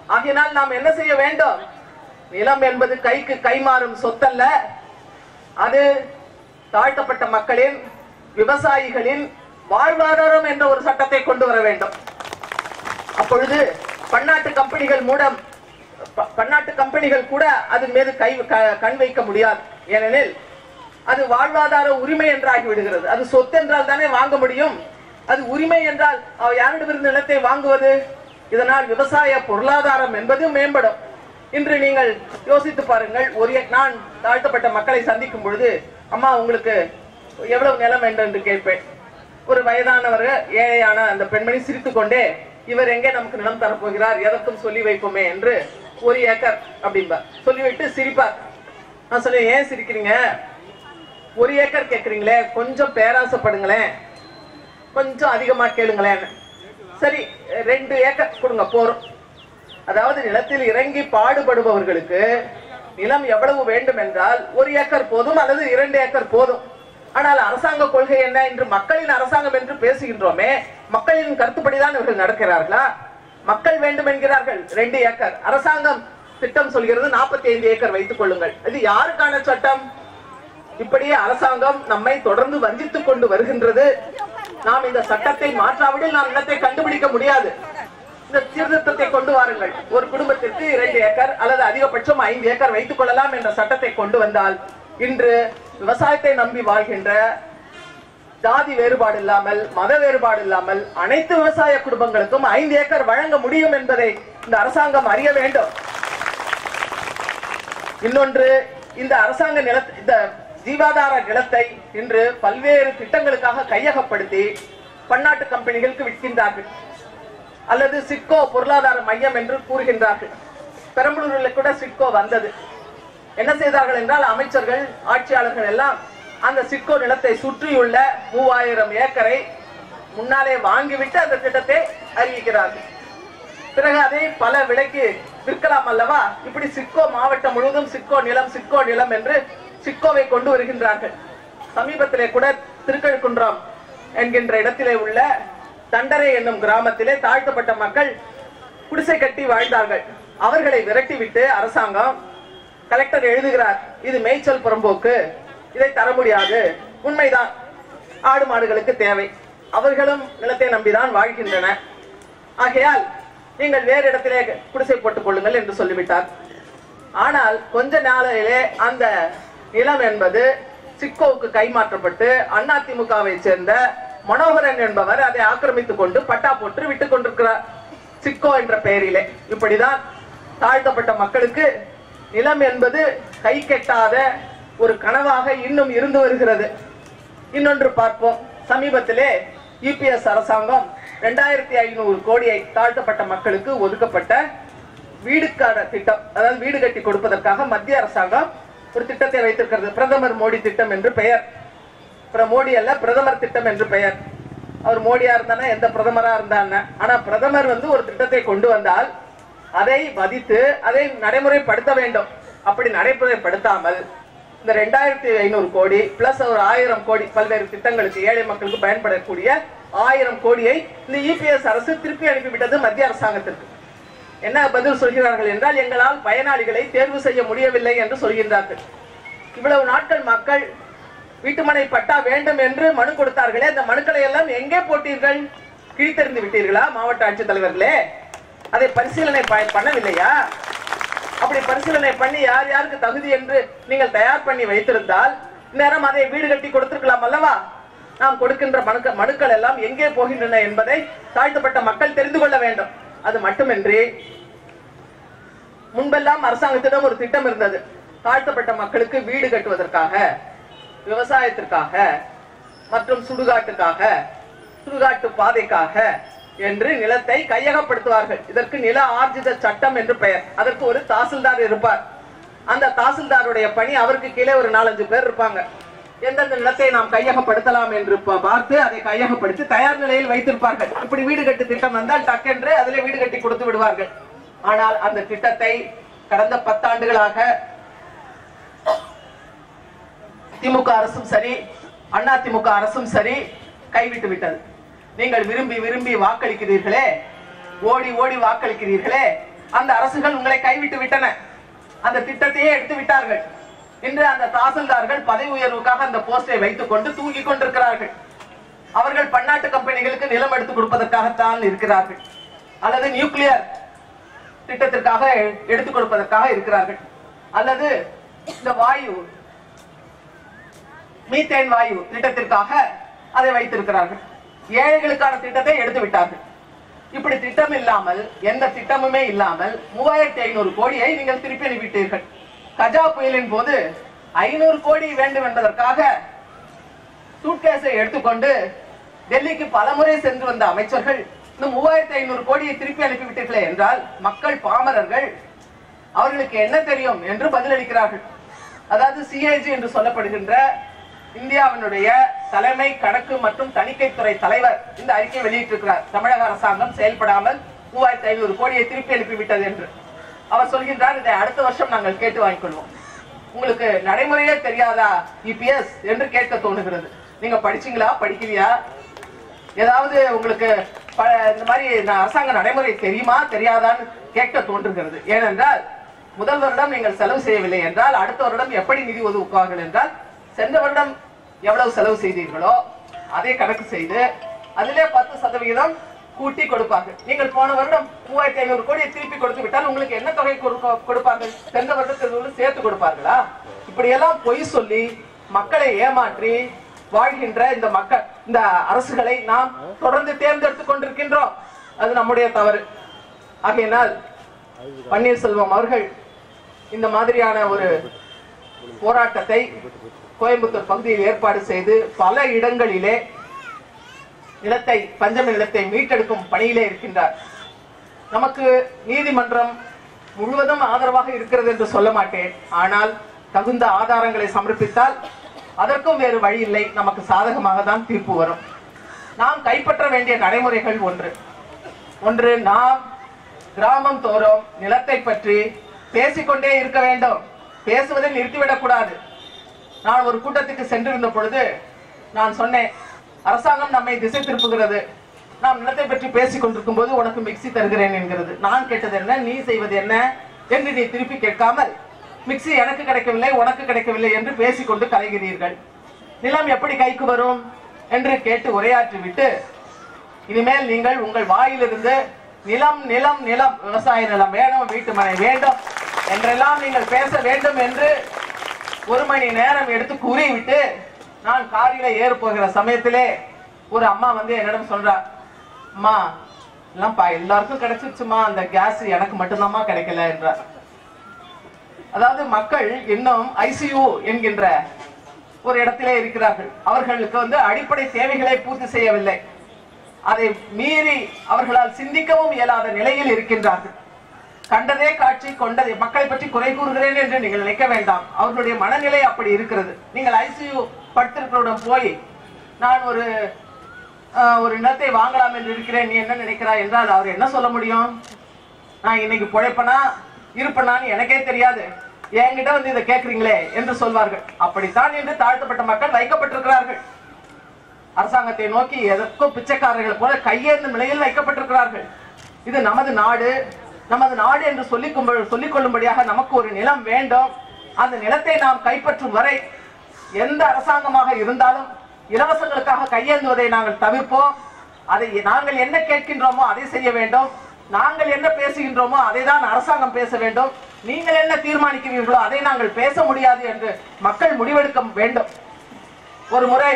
ஆகையினால் நாம் என்ன செய்ய வேண்டும் நிலம் என்பது கைக்கு கைமாறும் சொத்தல்ல அது தாழ்த்தப்பட்ட மக்களின் விவசாயிகளின் வாழ்வாதாரம் என்ற ஒரு சட்டத்தை கொண்டு வர வேண்டும் அப்பொழுது பன்னாட்டு கம்பெனிகள் மூலம் ப- பன்னாட்டு கம்பெனிகள் கூட அதன் மீது கை க- கண் வைக்க முடியாது ஏனெனில் அது வாழ்வாதார உரிமை என்றாகி விடுகிறது அது சொத்து என்றால் தானே வாங்க முடியும் அது உரிமை என்றால் அவ யாரிடமிருந்து நிலத்தை வாங்குவது இதனால் விவசாய பொருளாதாரம் என்பது மேம்படும் இன்று நீங்கள் யோசித்து பாருங்கள் ஒரு எ- நான் தாழ்த்தப்பட்ட மக்களை சந்திக்கும் பொழுது அம்மா உங்களுக்கு எவ்வளவு நிலம் வேண்டும் என்று கேட்பேன் ஒரு வயதானவர் ஏழையான அந்த பெண்மணி சிரித்துக்கொண்டே இவர் எங்கே நமக்கு நிலம் தரப்போகிறார் எதற்கும் சொல்லி வைப்போமே என்று ஒரு ஏக்கர் அப்படிம்பார் சொல்லிவிட்டு சிரிப்பார் நான் சொல்லுவேன் ஏன் சிரிக்கிறீங்க ஒரு ஏக்கர் கேட்குறீங்களே கொஞ்சம் பேராசைப்படுங்களேன் கொஞ்சம் அதிகமா கேளுங்களேன் சரி ரெண்டு ஏக்கர் கொடுங்க போறோம் அதாவது நிலத்தில் இறங்கி பாடுபடுபவர்களுக்கு நிலம் எவ்வளவு வேண்டும் என்றால் ஒரு ஏக்கர் போதும் அல்லது இரண்டு ஏக்கர் போதும் ஆனால் அரசாங்க கொள்கை என்ன என்று மக்களின் அரசாங்கம் என்று பேசுகின்றோமே மக்களின் கருத்துப்படிதான் இவர்கள் நடக்கிறார்களா மக்கள் வேண்டும் என்கிறார்கள் ரெண்டு ஏக்கர் அரசாங்கம் திட்டம் சொல்கிறது நாற்பத்தி ஐந்து ஏக்கர் வைத்துக் கொள்ளுங்கள் இது யாருக்கான சட்டம் இப்படியே அரசாங்கம் நம்மை தொடர்ந்து வஞ்சித்துக் கொண்டு வருகின்றது நாம் இந்த சட்டத்தை மாற்றாவிடில் நாம் நிலத்தை கண்டுபிடிக்க முடியாது இந்த சீர்திருத்தத்தை கொண்டு வாருங்கள் ஒரு குடும்பத்திற்கு இரண்டு ஏக்கர் அல்லது அதிகபட்சம் ஐந்து ஏக்கர் வைத்துக் கொள்ளலாம் என்ற சட்டத்தை கொண்டு வந்தால் இன்று விவசாயத்தை நம்பி வாழ்கின்ற ஜாதி வேறுபாடு இல்லாமல் மத வேறுபாடு இல்லாமல் அனைத்து விவசாய குடும்பங்களுக்கும் ஐந்து ஏக்கர் வழங்க முடியும் என்பதை இந்த அரசாங்கம் அறிய வேண்டும் இன்னொன்று இந்த அரசாங்க நில இந்த ஜீவாதார நிலத்தை இன்று பல்வேறு திட்டங்களுக்காக கையகப்படுத்தி பன்னாட்டு கம்பெனிகளுக்கு விற்கின்றார்கள் அல்லது சிட்கோ பொருளாதார மையம் என்று கூறுகின்றார்கள் பெரம்பலூரில் கூட சிட்கோ வந்தது என்ன செய்தார்கள் என்றால் அமைச்சர்கள் ஆட்சியாளர்கள் எல்லாம் அந்த சிட்கோ நிலத்தை சுற்றியுள்ள மூவாயிரம் ஏக்கரை முன்னாலே வாங்கிவிட்டு அந்த திட்டத்தை அறிவிக்கிறார்கள் பிறகு அதை பல விலைக்கு விற்கலாம் அல்லவா இப்படி சிட்கோ மாவட்டம் முழுவதும் சிட்கோ நிலம் சிட்கோ நிலம் என்று சிட்கோவை கொண்டு வருகின்றார்கள் சமீபத்திலே கூட திருக்கழுக்குன்றம் என்கின்ற இடத்திலே உள்ள தண்டரை என்னும் கிராமத்திலே தாழ்த்தப்பட்ட மக்கள் குடிசை கட்டி வாழ்ந்தார்கள் அவர்களை விரட்டிவிட்டு அரசாங்கம் கலெக்டர் எழுதுகிறார் இது மேய்ச்சல் புறம்போக்கு இதை தர முடியாது உண்மைதான் ஆடு மாடுகளுக்கு தேவை அவர்களும் நிலத்தை நம்பிதான் வாழ்கின்றன ஆகையால் நீங்கள் வேறு இடத்திலே குடிசை போட்டுக் கொள்ளுங்கள் என்று சொல்லிவிட்டார் ஆனால் கொஞ்ச நாளிலே அந்த நிலம் என்பது சிக்கோவுக்கு கைமாற்றப்பட்டு அதிமுகவை சேர்ந்த மனோகரன் என்பவர் அதை ஆக்கிரமித்துக் கொண்டு பட்டா போட்டு விட்டுக் கொண்டிருக்கிறார் சிக்கோ என்ற பெயரிலே இப்படிதான் தாழ்த்தப்பட்ட மக்களுக்கு நிலம் என்பது கை கெட்டாத ஒரு கனவாக இன்னும் இருந்து வருகிறது இன்னொன்று பார்ப்போம் சமீபத்திலே யுபிஎஸ் அரசாங்கம் ரெண்டாயிரத்தி ஐநூறு கோடியை தாழ்த்தப்பட்ட மக்களுக்கு ஒதுக்கப்பட்ட வீடுக்கான திட்டம் அதாவது வீடு கட்டி கொடுப்பதற்காக மத்திய அரசாங்கம் ஒரு திட்டத்தை வைத்திருக்கிறது பிரதமர் மோடி திட்டம் என்று பெயர் அப்புறம் மோடி அல்ல பிரதமர் திட்டம் என்று பெயர் அவர் மோடியா இருந்தானா எந்த பிரதமரா இருந்தான ஆனா பிரதமர் வந்து ஒரு திட்டத்தை கொண்டு வந்தால் அதை மதித்து அதை நடைமுறைப்படுத்த வேண்டும் அப்படி நடைமுறைப்படுத்தாமல் இந்த ரெண்டாயிரத்தி ஐநூறு கோடி பிளஸ் ஒரு ஆயிரம் கோடி பல்வேறு திட்டங்களுக்கு ஏழை மக்களுக்கு பயன்படக்கூடிய ஆயிரம் கோடியை இந்த இபிஎஸ் அரசு திருப்பி அனுப்பிவிட்டது மத்திய அரசாங்கத்திற்கு என்ன பதில் சொல்கிறார்கள் என்றால் எங்களால் பயனாளிகளை தேர்வு செய்ய முடியவில்லை என்று சொல்கின்றார்கள் இவ்வளவு நாட்கள் மக்கள் வீட்டுமனை பட்டா வேண்டும் என்று மனு கொடுத்தார்களே அந்த மனுக்களை எல்லாம் எங்கே போட்டீர்கள் கிழித்தெறிந்து விட்டீர்களா மாவட்ட ஆட்சித்தலைவர்களே அதை பரிசீலனை ப- பண்ணவில்லையா அப்படி பரிசீலனை பண்ணி யார் யாருக்கு தகுதி என்று நீங்கள் தயார் பண்ணி வைத்திருந்தால் நேரம் அதை வீடு கட்டி கொடுத்திருக்கலாம் அல்லவா நாம் கொடுக்கின்ற மனுக்க மனுக்கள் எல்லாம் எங்கே போகின்றன என்பதை தாழ்த்தப்பட்ட மக்கள் தெரிந்து கொள்ள வேண்டும் அது மட்டுமின்றி முன்பெல்லாம் அரசாங்கத்திடம் ஒரு திட்டம் இருந்தது தாழ்த்தப்பட்ட மக்களுக்கு வீடு கட்டுவதற்காக விவசாயத்திற்காக மற்றும் சுடுகாட்டுக்காக சுடுகாட்டு பாதைக்காக என்று நிலத்தை கையகப்படுத்துவார்கள் இதற்கு நில ஆர்ஜித சட்டம் என்று பெயர் அதற்கு ஒரு தாசில்தார் இருப்பார் அந்த தாசில்தாருடைய பணி அவருக்கு கீழே ஒரு நாலஞ்சு பேர் இருப்பாங்க எந்தெந்த நிலத்தை நாம் கையகப்படுத்தலாம் என்று பா- பார்த்து அதை கையகப்படுத்தி தயார் நிலையில் வைத்திருப்பார்கள் இப்படி வீடு கட்டு திட்டம் வந்தால் டக்கென்று அதிலே வீடு கட்டி கொடுத்து விடுவார்கள் ஆனால் அந்த திட்டத்தை கடந்த பத்தாண்டுகளாக திமுக அரசும் சரி அண்ணா திமுக அரசும் சரி கைவிட்டு விட்டது நீங்கள் விரும்பி விரும்பி வாக்களிக்கிறீர்களே ஓடி ஓடி வாக்களிக்கிறீர்களே அந்த அரசுகள் உங்களை கைவிட்டு விட்டன அந்த திட்டத்தையே எடுத்து விட்டார்கள் இன்று அந்த தாசில்தார்கள் பதவி உயர்வுக்காக அந்த போஸ்டை வைத்துக் கொண்டு தூங்கிக் கொண்டிருக்கிறார்கள் அவர்கள் பன்னாட்டு கம்பெனிகளுக்கு நிலம் எடுத்து கொடுப்பதற்காகத்தான் இருக்கிறார்கள் அல்லது நியூக்ளியர் திட்டத்திற்காக எடுத்துக் கொடுப்பதற்காக இருக்கிறார்கள் அல்லது இந்த வாயு மீத்தேன் வாயு திட்டத்திற்காக அதை வைத்திருக்கிறார்கள் ஏழைகளுக்கான திட்டத்தை எடுத்து விட்டார்கள் இப்படி திட்டம் இல்லாமல் எந்த திட்டமுமே இல்லாமல் மூவாயிரத்தி ஐநூறு கோடியை நீங்கள் திருப்பி அனுப்பிவிட்டீர்கள் கஜா புயலின் போது ஐநூறு கோடி வேண்டும் என்பதற்காக சூட்கேஸை எடுத்துக்கொண்டு டெல்லிக்கு பலமுறை சென்று வந்த அமைச்சர்கள் இந்த மூவாயிரத்தி ஐநூறு கோடியை திருப்பி அனுப்பிவிட்டீர்களே என்றால் மக்கள் பாமரர்கள் அவர்களுக்கு என்ன தெரியும் என்று பதிலளிக்கிறார்கள் அதாவது சிஏஜி என்று சொல்லப்படுகின்ற இந்தியாவினுடைய தலைமை கணக்கு மற்றும் தணிக்கைத்துறை தலைவர் இந்த அறிக்கை வெளியிட்டிருக்கிறார் தமிழக அரசாங்கம் செயல்படாமல் மூவாயிரத்தி ஐநூறு கோடியை திருப்பி அனுப்பிவிட்டது என்று அவர் சொல்கின்றார் இதை அடுத்த வருஷம் நாங்கள் கேட்டு வாங்கிக் கொள்வோம் உங்களுக்கு நடைமுறையே தெரியாதா இபிஎஸ் என்று கேட்க தோணுகிறது நீங்க படிச்சீங்களா படிக்கலையா ஏதாவது உங்களுக்கு ப- இந்த மாதிரி ந- அரசாங்க நடைமுறை தெரியுமா தெரியாதான்னு கேட்க தோன்றுகிறது ஏனென்றால் முதல் வருடம் நீங்கள் செலவு செய்யவில்லை என்றால் அடுத்த வருடம் எப்படி நிதி ஒதுக்குவார்கள் என்றால் சென்ற வருடம் எவ்வளவு செலவு செய்தீர்களோ அதை கணக்கு செய்து அதிலே பத்து சதவிகிதம் கூட்டி கொடுப்பார்கள் நீங்கள் போன வருடம் மூவாயிரத்தி ஐநூறு கோடியை திருப்பி கொடுத்து விட்டால் உங்களுக்கு என்ன தொகை கொடுக்க- கொடுப்பார்கள் சென்ற வருடத்திற்கு சேர்த்து கொடுப்பார்களா இப்படியெல்லாம் பொய் சொல்லி மக்களை ஏமாற்றி வாழ்கின்ற இந்த மக்கள் இந்த அரசுகளை நாம் தொடர்ந்து தேர்ந்தெடுத்துக் கொண்டிருக்கின்றோம் அது நம்முடைய தவறு ஆகையினால் பன்னீர்செல்வம் அவர்கள் இந்த மாதிரியான ஒரு போராட்டத்தை கோயம்புத்தூர் பகுதியில் ஏற்பாடு செய்து பல இடங்களிலே நிலத்தை பஞ்சமி நிலத்தை மீட்டெடுக்கும் பணியிலே இருக்கின்றார் நமக்கு நீதிமன்றம் முழுவதும் ஆதரவாக இருக்கிறது என்று சொல்ல மாட்டேன் ஆனால் தகுந்த ஆதாரங்களை சமர்ப்பித்தால் அதற்கும் வேறு வழி இல்லை நமக்கு சாதகமாக தான் தீர்ப்பு வரும் நாம் கைப்பற்ற வேண்டிய நடைமுறைகள் ஒன்று ஒன்று நாம் கிராமம் தோறும் நிலத்தை பற்றி பேசிக்கொண்டே இருக்க வேண்டும் பேசுவதை நிறுத்திவிடக் கூடாது நான் ஒரு கூட்டத்துக்கு சென்றிருந்த பொழுது நான் சொன்னேன் அரசாங்கம் நம்மை திசை திருப்புகிறது நாம் நிலத்தை பற்றி பேசிக் கொண்டிருக்கும் போது உனக்கு மிக்ஸி தருகிறேன் என்கிறது நான் கேட்டது என்ன நீ செய்வது என்ன என்று நீ திருப்பி கேட்காமல் மிக்ஸி எனக்கு கிடைக்கவில்லை உனக்கு கிடைக்கவில்லை என்று பேசிக்கொண்டு கலைகிறீர்கள் நிலம் எப்படி கைக்கு வரும் என்று கேட்டு உரையாற்றி விட்டு இனிமேல் நீங்கள் உங்கள் வாயிலிருந்து நிலம் நிலம் நிலம் விவசாய நிலம் வேணும் வீட்டு மனை வேண்டும் என்றெல்லாம் நீங்கள் பேச வேண்டும் என்று ஒரு மணி நேரம் எடுத்து கூறிவிட்டு நான் காரில ஏற போகிற சமயத்திலே ஒரு அம்மா வந்து என்னிடம் சொல்றா அம்மா இல்லப்பா எல்லாருக்கும் கிடைச்சிருச்சுமா அந்த கேஸ் எனக்கு மட்டும்தாம்மா கிடைக்கல என்றார் அதாவது மக்கள் இன்னும் ஐசியூ என்கின்ற ஒரு இடத்திலே இருக்கிறார்கள் அவர்களுக்கு வந்து அடிப்படை தேவைகளை பூர்த்தி செய்யவில்லை அதை மீறி அவர்களால் சிந்திக்கவும் இயலாத நிலையில் இருக்கின்றார்கள் கண்டதே காட்சி கொண்டதே மக்களை பற்றி குறை கூறுகிறேன் என்று நீங்கள் நினைக்க வேண்டாம் அவர்களுடைய மனநிலை அப்படி இருக்கிறது நீங்கள் ஐசியூ படுத்திருக்கிறவுடன் போய் நான் ஒரு ஆஹ், ஒரு நிலத்தை வாங்கலாம் என்று இருக்கிறேன் நீ என்ன நினைக்கிறாய் என்றால் அவர் என்ன சொல்ல முடியும் நான் இன்னைக்கு பிழைப்பனா இருப்பனான்னு எனக்கே தெரியாது என்கிட்ட வந்து இதை கேட்கறீங்களே என்று சொல்வார்கள் அப்படித்தான் என்று தாழ்த்தப்பட்ட மக்கள் வைக்கப்பட்டிருக்கிறார்கள் அரசாங்கத்தை நோக்கி எதற்கும் பிச்சைக்காரர்கள் போல கையேந்தும் நிலையில் வைக்கப்பட்டிருக்கிறார்கள் இது நமது நாடு நமது நாடு என்று சொல்லிக் கொம்ப- சொல்லிக் கொள்ளும்படியாக நமக்கு ஒரு நிலம் வேண்டும் அந்த நிலத்தை நாம் கைப்பற்றும் வரை எந்த அரசாங்கமாக இருந்தாலும் இலவசங்களுக்காக கையேந்துவதை நாங்கள் தவிர்ப்போம் அதை நாங்கள் என்ன கேட்கின்றோமோ அதை செய்ய வேண்டும் நாங்கள் என்ன பேசுகின்றோமோ அதை தான் அரசாங்கம் பேச வேண்டும் நீங்கள் என்ன தீர்மானிக்கிறீர்களோ அதை நாங்கள் பேச முடியாது என்று மக்கள் முடிவெடுக்க வேண்டும் ஒரு முறை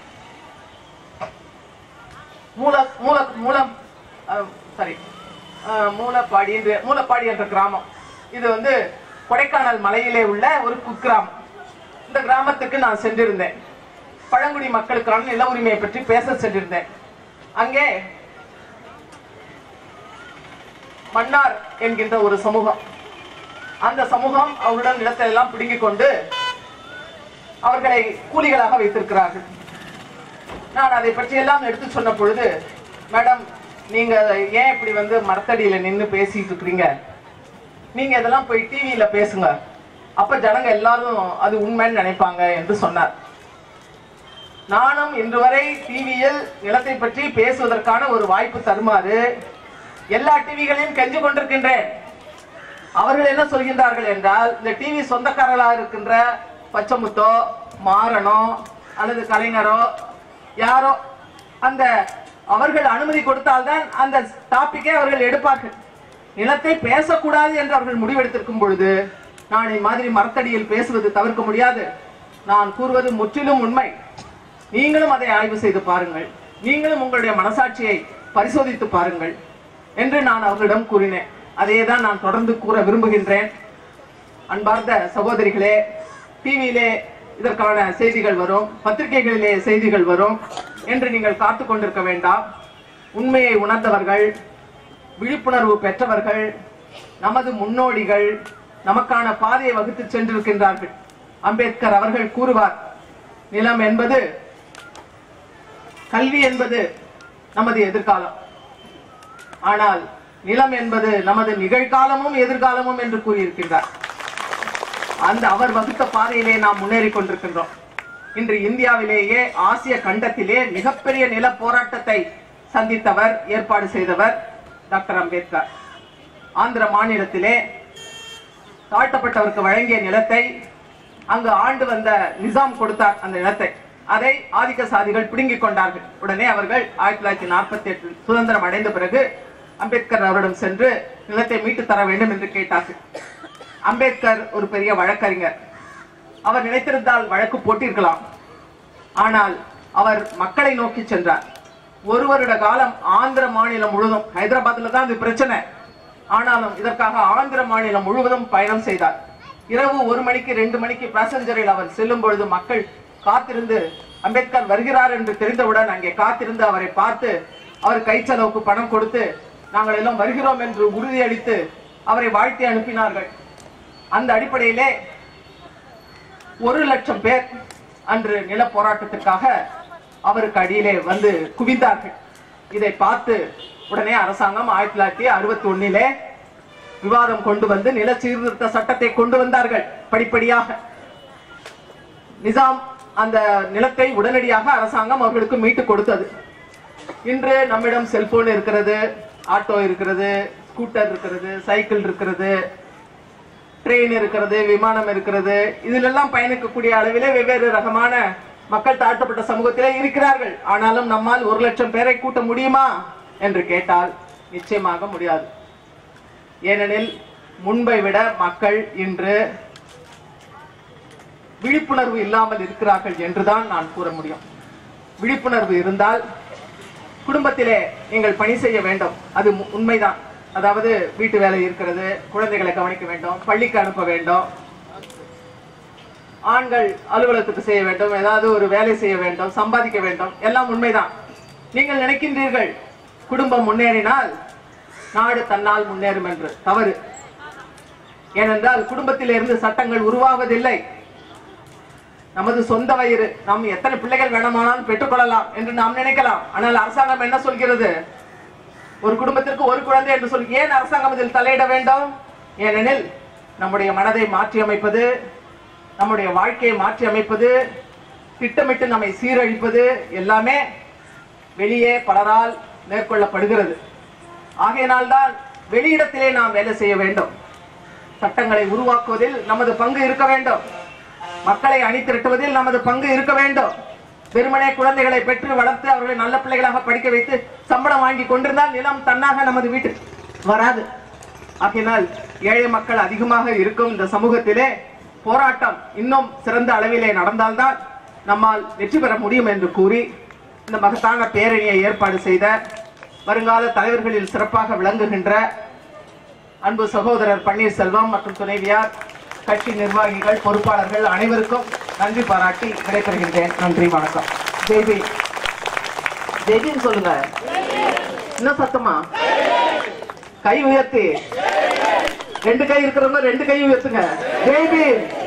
மூல மூல மூலம் சாரி மூலப்பாடி என்று மூலப்பாடி என்ற கிராமம் இது வந்து கொடைக்கானல் மலையிலே உள்ள ஒரு குக்கிராமம் இந்த கிராமத்துக்கு நான் சென்றிருந்தேன் பழங்குடி மக்களுக்கான நில உரிமையை பற்றி பேச சென்றிருந்தேன் அங்கே மன்னார் என்கின்ற ஒரு சமூகம் அந்த சமூகம் அவருடன் நிலத்தை எல்லாம் பிடுங்கிக் கொண்டு அவர்களை கூலிகளாக வைத்திருக்கிறார்கள் நான் அதை பற்றி எல்லாம் எடுத்து சொன்ன பொழுது மேடம் நீங்க ஏன் இப்படி வந்து மரத்தடியில நின்னு பேசிட்டு இருக்கிறீங்க நீங்க இதெல்லாம் போய் டிவியில பேசுங்க அப்ப ஜனங்க எல்லாரும் அது உண்மைன்னு நினைப்பாங்க என்று சொன்னார் நானும் இன்று வரை டிவியில் நிலத்தை பற்றி பேசுவதற்கான ஒரு வாய்ப்பு தருமாறு எல்லா டிவிகளையும் கெஞ்சு கொண்டிருக்கின்றேன் அவர்கள் என்ன சொல்கின்றார்கள் என்றால் இந்த டிவி சொந்தக்காரர்களாக இருக்கின்ற பச்சமுத்தோ மாறனோ அல்லது கலைஞரோ யாரோ அந்த அவர்கள் அனுமதி கொடுத்தால்தான் அந்த டாபிக்கை அவர்கள் எடுப்பார்கள் நிலத்தை பேசக்கூடாது என்று அவர்கள் முடிவெடுத்திருக்கும் பொழுது நான் இம்மாதிரி மரத்தடியில் பேசுவது தவிர்க்க முடியாது நான் கூறுவது முற்றிலும் உண்மை நீங்களும் அதை ஆய்வு செய்து பாருங்கள் நீங்களும் உங்களுடைய மனசாட்சியை பரிசோதித்து பாருங்கள் என்று நான் அவர்களிடம் கூறினேன் அதையே தான் நான் தொடர்ந்து கூற விரும்புகின்றேன் அன்பார்ந்த சகோதரிகளே டிவியிலே இதற்கான செய்திகள் வரும் பத்திரிகைகளிலே செய்திகள் வரும் என்று நீங்கள் காத்து கொண்டிருக்க வேண்டாம் உண்மையை உணர்ந்தவர்கள் விழிப்புணர்வு பெற்றவர்கள் நமது முன்னோடிகள் நமக்கான பாதையை வகுத்து சென்றிருக்கின்றார்கள் அம்பேத்கர் அவர்கள் கூறுவார் நிலம் என்பது கல்வி என்பது நமது எதிர்காலம் ஆனால் நிலம் என்பது நமது நிகழ்காலமும் எதிர்காலமும் என்று கூறியிருக்கின்றார் அந்த அவர் வகுத்த பாதையிலே நாம் முன்னேறி கொண்டிருக்கின்றோம் இன்று இந்தியாவிலேயே ஆசிய கண்டத்திலே மிகப்பெரிய நில போராட்டத்தை சந்தித்தவர் ஏற்பாடு செய்தவர் டாக்டர் அம்பேத்கர் ஆந்திர மாநிலத்திலே தாழ்த்தப்பட்டவருக்கு வழங்கிய நிலத்தை அங்கு ஆண்டு வந்த நிசாம் கொடுத்தார் அந்த நிலத்தை அதை ஆதிக்க சாதிகள் பிடுங்கிக் கொண்டார்கள் உடனே அவர்கள் ஆயிரத்தி தொள்ளாயிரத்தி நாற்பத்தி எட்டு சுதந்திரம் அடைந்த பிறகு அம்பேத்கர் அவரிடம் சென்று நிலத்தை மீட்டு தர வேண்டும் என்று கேட்டார்கள் அம்பேத்கர் ஒரு பெரிய வழக்கறிஞர் அவர் நினைத்திருந்தால் வழக்கு போட்டிருக்கலாம் ஆனால் அவர் மக்களை நோக்கி சென்றார் ஒரு வருட காலம் ஆந்திர மாநிலம் முழுவதும் ஹைதராபாத்ல தான் இது பிரச்சனை ஆனாலும் இதற்காக ஆந்திர மாநிலம் முழுவதும் பயணம் செய்தார் இரவு ஒரு மணிக்கு ரெண்டு மணிக்கு பேசஞ்சரில் அவர் செல்லும் பொழுது மக்கள் காத்திருந்து அம்பேத்கர் வருகிறார் என்று தெரிந்தவுடன் அங்கே காத்திருந்து அவரை பார்த்து அவர் கை செலவுக்கு பணம் கொடுத்து நாங்கள் எல்லாம் வருகிறோம் என்று உறுதியளித்து அவரை வாழ்த்தி அனுப்பினார்கள் அந்த அடிப்படையிலே ஒரு லட்சம் பேர் அன்று நில போராட்டத்திற்காக அவருக்கு அடியிலே வந்து குவிந்தார்கள் இதை பார்த்து உடனே அரசாங்கம் ஆயிரத்தி தொள்ளாயிரத்தி அறுபத்தி ஒன்னிலே விவாதம் கொண்டு வந்து நில சீர்திருத்த சட்டத்தை கொண்டு வந்தார்கள் படிப்படியாக நிசாம் அந்த நிலத்தை உடனடியாக அரசாங்கம் அவர்களுக்கு மீட்டு கொடுத்தது இன்று நம்மிடம் செல்போன் இருக்கிறது ஆட்டோ இருக்கிறது ஸ்கூட்டர் இருக்கிறது சைக்கிள் இருக்கிறது ட்ரெயின் இருக்கிறது விமானம் இருக்கிறது இதிலெல்லாம் பயணிக்கக்கூடிய அளவிலே வெவ்வேறு ரகமான மக்கள் தாழ்த்தப்பட்ட சமூகத்திலே இருக்கிறார்கள் ஆனாலும் நம்மால் ஒரு லட்சம் பேரை கூட்ட முடியுமா என்று கேட்டால் நிச்சயமாக முடியாது ஏனெனில் முன்பை விட மக்கள் இன்று விழிப்புணர்வு இல்லாமல் இருக்கிறார்கள் என்றுதான் நான் கூற முடியும் விழிப்புணர்வு இருந்தால் குடும்பத்திலே நீங்கள் பணி செய்ய வேண்டும் அது மு- உண்மைதான் அதாவது வீட்டு வேலை இருக்கிறது குழந்தைகளை கவனிக்க வேண்டும் பள்ளிக்கு அனுப்ப வேண்டும் ஆண்கள் அலுவலகத்துக்கு செய்ய வேண்டும் ஏதாவது ஒரு வேலை செய்ய வேண்டும் சம்பாதிக்க வேண்டும் எல்லாம் உண்மைதான் நீங்கள் நினைக்கின்றீர்கள் குடும்பம் முன்னேறினால் நாடு தன்னால் முன்னேறும் என்று தவறு ஏனென்றால் குடும்பத்திலிருந்து சட்டங்கள் உருவாவதில்லை நமது சொந்த வயிறு நாம் எத்தனை பிள்ளைகள் வேணுமானாலும் பெற்றுக்கொள்ளலாம் என்று நாம் நினைக்கலாம் ஆனால் அரசாங்கம் என்ன சொல்கிறது ஒரு குடும்பத்திற்கு ஒரு குழந்தை என்று சொல்லி ஏன் அரசாங்கம் இதில் தலையிட வேண்டும் ஏனெனில் நம்முடைய மனதை மாற்றி அமைப்பது நம்முடைய வாழ்க்கையை மாற்றி அமைப்பது திட்டமிட்டு நம்மை சீரழிப்பது எல்லாமே வெளியே பலரால் மேற்கொள்ளப்படுகிறது ஆகையினால்தான் வெளியிடத்திலே நாம் வேலை செய்ய வேண்டும் சட்டங்களை உருவாக்குவதில் நமது பங்கு இருக்க வேண்டும் மக்களை அணி திரட்டுவதில் நமது பங்கு இருக்க வேண்டும் வெறுமனே குழந்தைகளை பெற்று வளர்த்து அவர்களை நல்ல பிள்ளைகளாக படிக்க வைத்து சம்பளம் வாங்கி கொண்டிருந்தால் நிலம் தன்னாக நமது வீட்டுக்கு வராது ஆகையினால் ஏழை மக்கள் அதிகமாக இருக்கும் இந்த சமூகத்திலே போராட்டம் இன்னும் சிறந்த அளவிலே நடந்தால்தான் நம்மால் வெற்றி பெற முடியும் என்று கூறி இந்த மகத்தான பேரணியை ஏற்பாடு செய்த வருங்கால தலைவர்களில் சிறப்பாக விளங்குகின்ற அன்பு சகோதரர் பன்னீர்செல்வம் மற்றும் துணைவியார் கட்சி நிர்வாகிகள் பொறுப்பாளர்கள் அனைவருக்கும் நன்றி பாராட்டி விடைபெறுகின்றேன் நன்றி வணக்கம் ஜெய்பி ஜெய்பின்னு சொல்லுங்க என்ன சத்தமா கை உயர்த்தி ரெண்டு கை இருக்கிறவங்க ரெண்டு கை உயர்த்துங்க ஜெய்பி